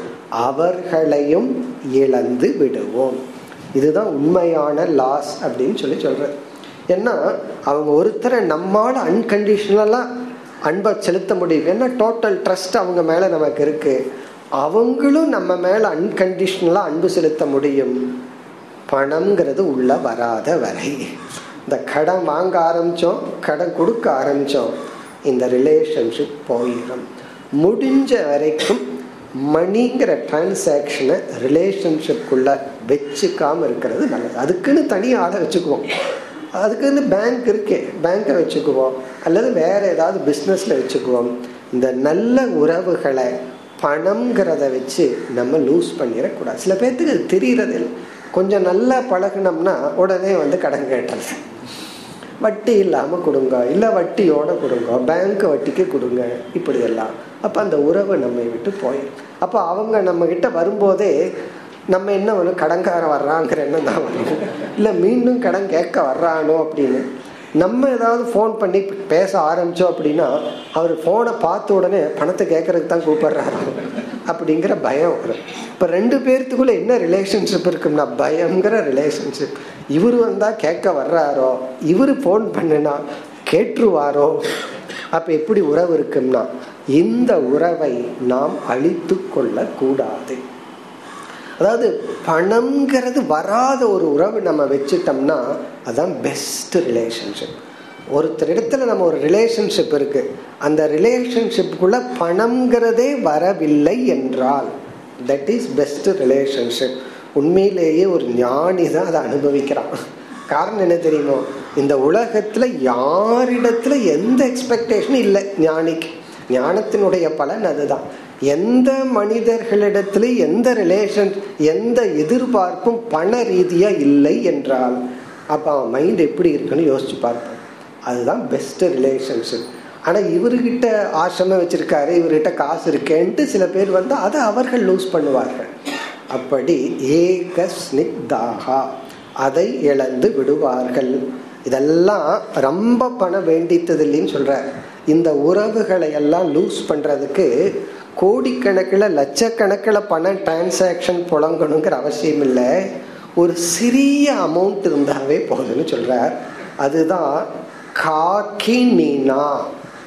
அவர்களையும் இழந்து விடுவோம் இதுதான் உண்மையான லாஸ் அப்படின்னு சொல்லி சொல்றது ஏன்னா அவங்க ஒருத்தரை நம்மால அன்கண்டிஷனலா அன்பை செலுத்த முடியும் ஏன்னா டோட்டல் ட்ரஸ்ட் அவங்க மேல நமக்கு இருக்கு அவங்களும் நம்ம மேல அன்கண்டிஷனலா அன்பு செலுத்த முடியும் பணம்ங்கிறது உள்ள வராத வரை இந்த கடன் வாங்க ஆரம்பிச்சோம் கடன் கொடுக்க ஆரம்பிச்சோம் இந்த ரிலேஷன்ஷிப் போயிடும் முடிஞ்ச வரைக்கும் மணிங்கிற டிரான்சாக்ஷனை ரிலேஷன்ஷிப்குள்ள வச்சுக்காம இருக்கிறது நல்லது அதுக்குன்னு தனி ஆளை வச்சுக்குவோம் அதுக்குன்னு பேங்க் இருக்கே பேங்கை வச்சுக்குவோம் அல்லது வேற ஏதாவது பிஸ்னஸ்ல வச்சுக்குவோம் இந்த நல்ல உறவுகளை பணம்ங்கிறத வச்சு நம்ம லூஸ் பண்ணிடக்கூடாது சில பேர்த்துக்கு அது தெரியறது இல்லை கொஞ்சம் நல்லா பழகினோம்னா உடனே வந்து கடன் கேட்டுறது வட்டி இல்லாம கொடுங்க இல்ல வட்டியோட கொடுங்க பேங்க் வட்டிக்கு கொடுங்க இப்படி எல்லாம் அப்ப அந்த உறவு நம்மை விட்டு போயிடும் அப்ப அவங்க நம்ம கிட்ட வரும்போதே நம்ம என்ன ஒன்று கடன்காரன் வர்றாங்கிற எண்ணம் தான் வரும் இல்லை மீண்டும் கடன் கேட்க வர்றானோ அப்படின்னு நம்ம ஏதாவது ஃபோன் பண்ணி பேச ஆரம்பிச்சோம் அப்படின்னா அவர் ஃபோனை பார்த்த உடனே பணத்தை கேட்கறதுக்கு தான் கூப்பிடுறாரு அப்படிங்கிற பயம் வரும் இப்போ ரெண்டு பேர்த்துக்குள்ள என்ன ரிலேஷன்ஷிப் இருக்குன்னா பயங்கிற ரிலேஷன்ஷிப் இவர் வந்தா கேட்க வர்றாரோ இவர் ஃபோன் பண்ணுனா கேட்டுருவாரோ அப்ப எப்படி உறவு இருக்கும்னா இந்த உறவை நாம் அழித்து கொள்ள கூடாது அதாவது பணம்ங்கிறது வராத ஒரு உறவு நம்ம வச்சுட்டோம்னா அதான் பெஸ்ட் ரிலேஷன்ஷிப் ஒருத்தர் இடத்துல நம்ம ஒரு ரிலேஷன்ஷிப் இருக்கு அந்த ரிலேஷன்ஷிப்புக்குள்ள பணம்ங்கிறதே வரவில்லை என்றால் தட் இஸ் பெஸ்ட் ரிலேஷன்ஷிப் உண்மையிலேயே ஒரு ஞானி தான் அதை அனுபவிக்கிறான் காரணம் என்ன தெரியுமோ இந்த உலகத்துல யாரிடத்துல எந்த எக்ஸ்பெக்டேஷனும் இல்லை ஞானிக்கு ஞானத்தினுடைய பலன் அதுதான் எந்த மனிதர்களிடத்துல எந்த ரிலேஷன் எந்த எதிர்பார்ப்பும் பண ரீதியா இல்லை என்றால் அப்ப அவன் மைண்ட் எப்படி இருக்குன்னு யோசிச்சு பார்ப்போம் அதுதான் பெஸ்ட் ரிலேஷன்ஷிப் ஆனா இவர்கிட்ட ஆசிரமம் வச்சிருக்காரு இவர்கிட்ட காசு இருக்கேன்ட்டு சில பேர் வந்து அதை அவர்கள் லூஸ் பண்ணுவார்கள் அப்படி ஏக ஸ்னிக்தாகா அதை இழந்து விடுவார்கள் இதெல்லாம் ரொம்ப பணம் வேண்டித்தது இல்லைன்னு சொல்ற இந்த உறவுகளை எல்லாம் லூஸ் பண்றதுக்கு கோடிக்கணக்கில் லட்சக்கணக்கில் பணம் டிரான்சாக்ஷன் புழங்கணுங்கிற அவசியம் இல்லை ஒரு சிறிய அமௌண்ட் இருந்தாவே போதும்னு சொல்றார் அதுதான் காக்கினா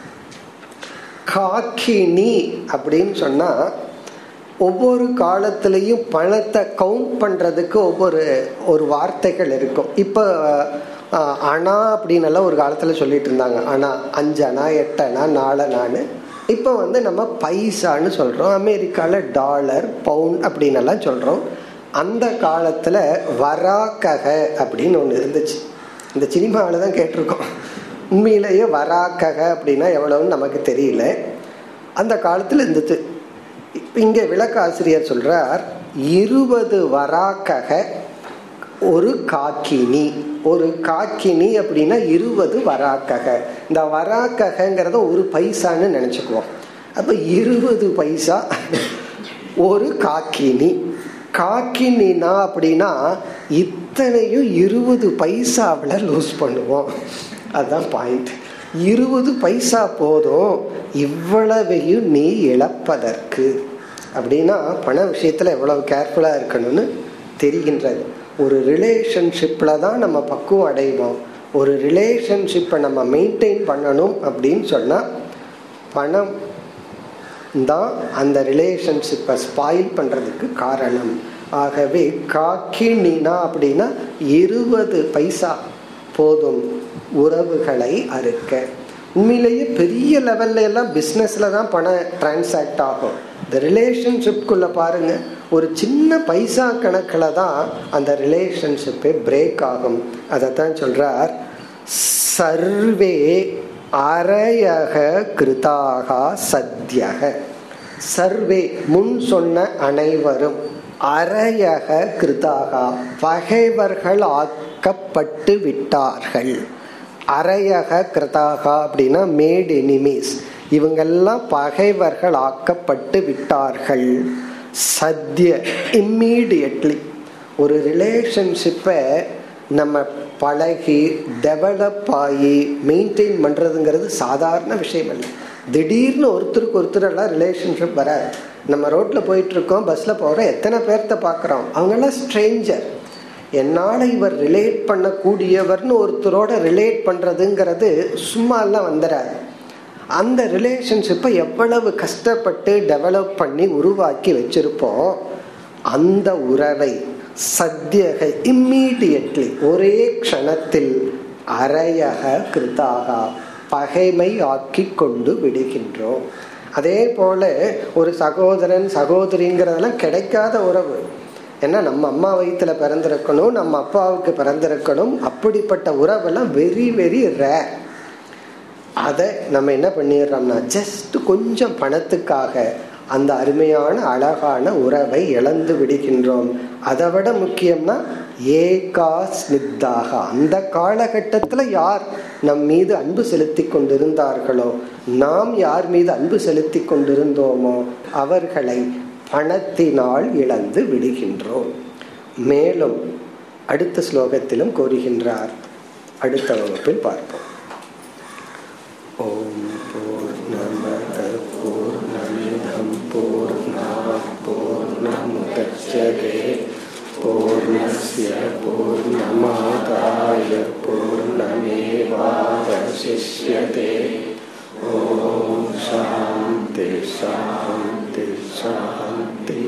காக்கினி அப்படின்னு சொன்னா ஒவ்வொரு காலத்திலையும் பணத்தை கவுண்ட் பண்றதுக்கு ஒவ்வொரு ஒரு வார்த்தைகள் இருக்கும் இப்போ அணா அப்படின்னு எல்லாம் ஒரு காலத்துல சொல்லிட்டு இருந்தாங்க அணா அஞ்சு அணா எட்டு அணா நாலு அணான்னு இப்போ வந்து நம்ம பைசான்னு சொல்றோம் அமெரிக்கால டாலர் பவுண்ட் அப்படின்னு எல்லாம் சொல்றோம் அந்த காலத்துல வராக்கக அப்படின்னு ஒன்று இருந்துச்சு இந்த சினிமாவில தான் கேட்டிருக்கோம் உண்மையிலேயே வராக்கக அப்படின்னா எவ்வளவுன்னு நமக்கு தெரியல அந்த காலத்துல இருந்தது இங்க விளக்காசிரியர் சொல்றார் இருபது வராக்கக ஒரு காக்கினி ஒரு காக்கினி அப்படின்னா இருபது வராக்கக இந்த வராக்ககங்கிறத ஒரு பைசான்னு நினைச்சுக்குவோம் அப்ப இருபது பைசா ஒரு காக்கினி காக்கினா அப்படின்னா இத்தனையும் இருபது பைசாவில் லூஸ் பண்ணுவோம் அதுதான் பாயிண்ட் இருபது பைசா போதும் இவ்வளவையும் நீ இழப்பதற்கு அப்படின்னா பண விஷயத்துல எவ்வளவு கேர்ஃபுல்லா இருக்கணும்னு தெரிகின்றது ஒரு ரிலேஷன்ஷிப்ல தான் நம்ம பக்குவம் அடைவோம் ஒரு ரிலேஷன்ஷிப்பை நம்ம மெயின்டைன் பண்ணணும் அப்படின்னு சொன்னா பணம் தான் அந்த ரிலேஷன்ஷிப்பை ஸ்பாயில் பண்றதுக்கு காரணம் ஆகவே காக்கினா அப்படின்னா இருபது பைசா போதும் உறவுகளை அறுக்க உண்மையிலேயே பெரிய லெவல்ல எல்லாம் பிஸ்னஸ்ல தான் பணம் டிரான்சாக்ட் ஆகும் இந்த ரிலேஷன்ஷிப்குள்ள பாருங்க ஒரு சின்ன பைசா கணக்கில் தான் அந்த ரிலேஷன்ஷிப்பே பிரேக் ஆகும் அதை தான் சொல்றார் சர்வே அரையக கிருதாக சத்யக சர்வே முன் சொன்ன அனைவரும் அரையக கிருதாக பகைவர்கள் ஆக்கப்பட்டு விட்டார்கள் அரையக கிருதாகா அப்படின்னா மேட் எனிமீஸ் இவங்கெல்லாம் பகைவர்கள் ஆக்கப்பட்டு விட்டார்கள் சத்ய இம்மீடியட்லி ஒரு ரிலேஷன்ஷிப்பை நம்ம பழகி டெவலப் ஆகி மெயின்டைன் பண்ணுறதுங்கிறது சாதாரண விஷயம் இல்லை திடீர்னு ஒருத்தருக்கு ஒருத்தர் எல்லாம் ரிலேஷன்ஷிப் வராது நம்ம ரோட்டில் போயிட்டு இருக்கோம் பஸ்ஸில் போகிறோம் எத்தனை பேர்த்த பார்க்குறோம் அவங்கெல்லாம் ஸ்ட்ரேஞ்சர் என்னால் இவர் ரிலேட் பண்ணக்கூடியவர்னு ஒருத்தரோட ரிலேட் பண்ணுறதுங்கிறது சும்மா எல்லாம் வந்துடாது அந்த ரிலேஷன்ஷிப்பை எவ்வளவு கஷ்டப்பட்டு டெவலப் பண்ணி உருவாக்கி வச்சிருப்போம் அந்த உறவை சத்தியக இம்மீடியட்லி ஒரே க்ஷணத்தில் அரையக கிருதாக பகைமை ஆக்கி கொண்டு விடுகின்றோம் அதே போல ஒரு சகோதரன் சகோதரிங்கிறதெல்லாம் கிடைக்காத உறவு ஏன்னா நம்ம அம்மா வயிற்றுல பிறந்திருக்கணும் நம்ம அப்பாவுக்கு பிறந்திருக்கணும் அப்படிப்பட்ட உறவெல்லாம் வெரி வெரி ரேர் அதை நம்ம என்ன பண்ணிடுறோம்னா ஜஸ்ட் கொஞ்சம் பணத்துக்காக அந்த அருமையான அழகான உறவை இழந்து விடுகின்றோம் அதை விட முக்கியம்னா ஏகா ஸ்னித்தாக அந்த காலகட்டத்தில் யார் நம் மீது அன்பு செலுத்தி கொண்டிருந்தார்களோ நாம் யார் மீது அன்பு செலுத்தி கொண்டிருந்தோமோ அவர்களை பணத்தினால் இழந்து விடுகின்றோம் மேலும் அடுத்த ஸ்லோகத்திலும் கூறுகின்றார் அடுத்த வகுப்பில் பார்ப்போம் ஓம் பூர்ணமத பூர்ணமிதம் பூர்ணா பூர்ணமுதச்சதே பூர்ணஸ்ய பூர்ணமாதாய பூர்ணமேவாவசிஷ்யதே ஓம் சாந்தி சாந்தி சாந்தி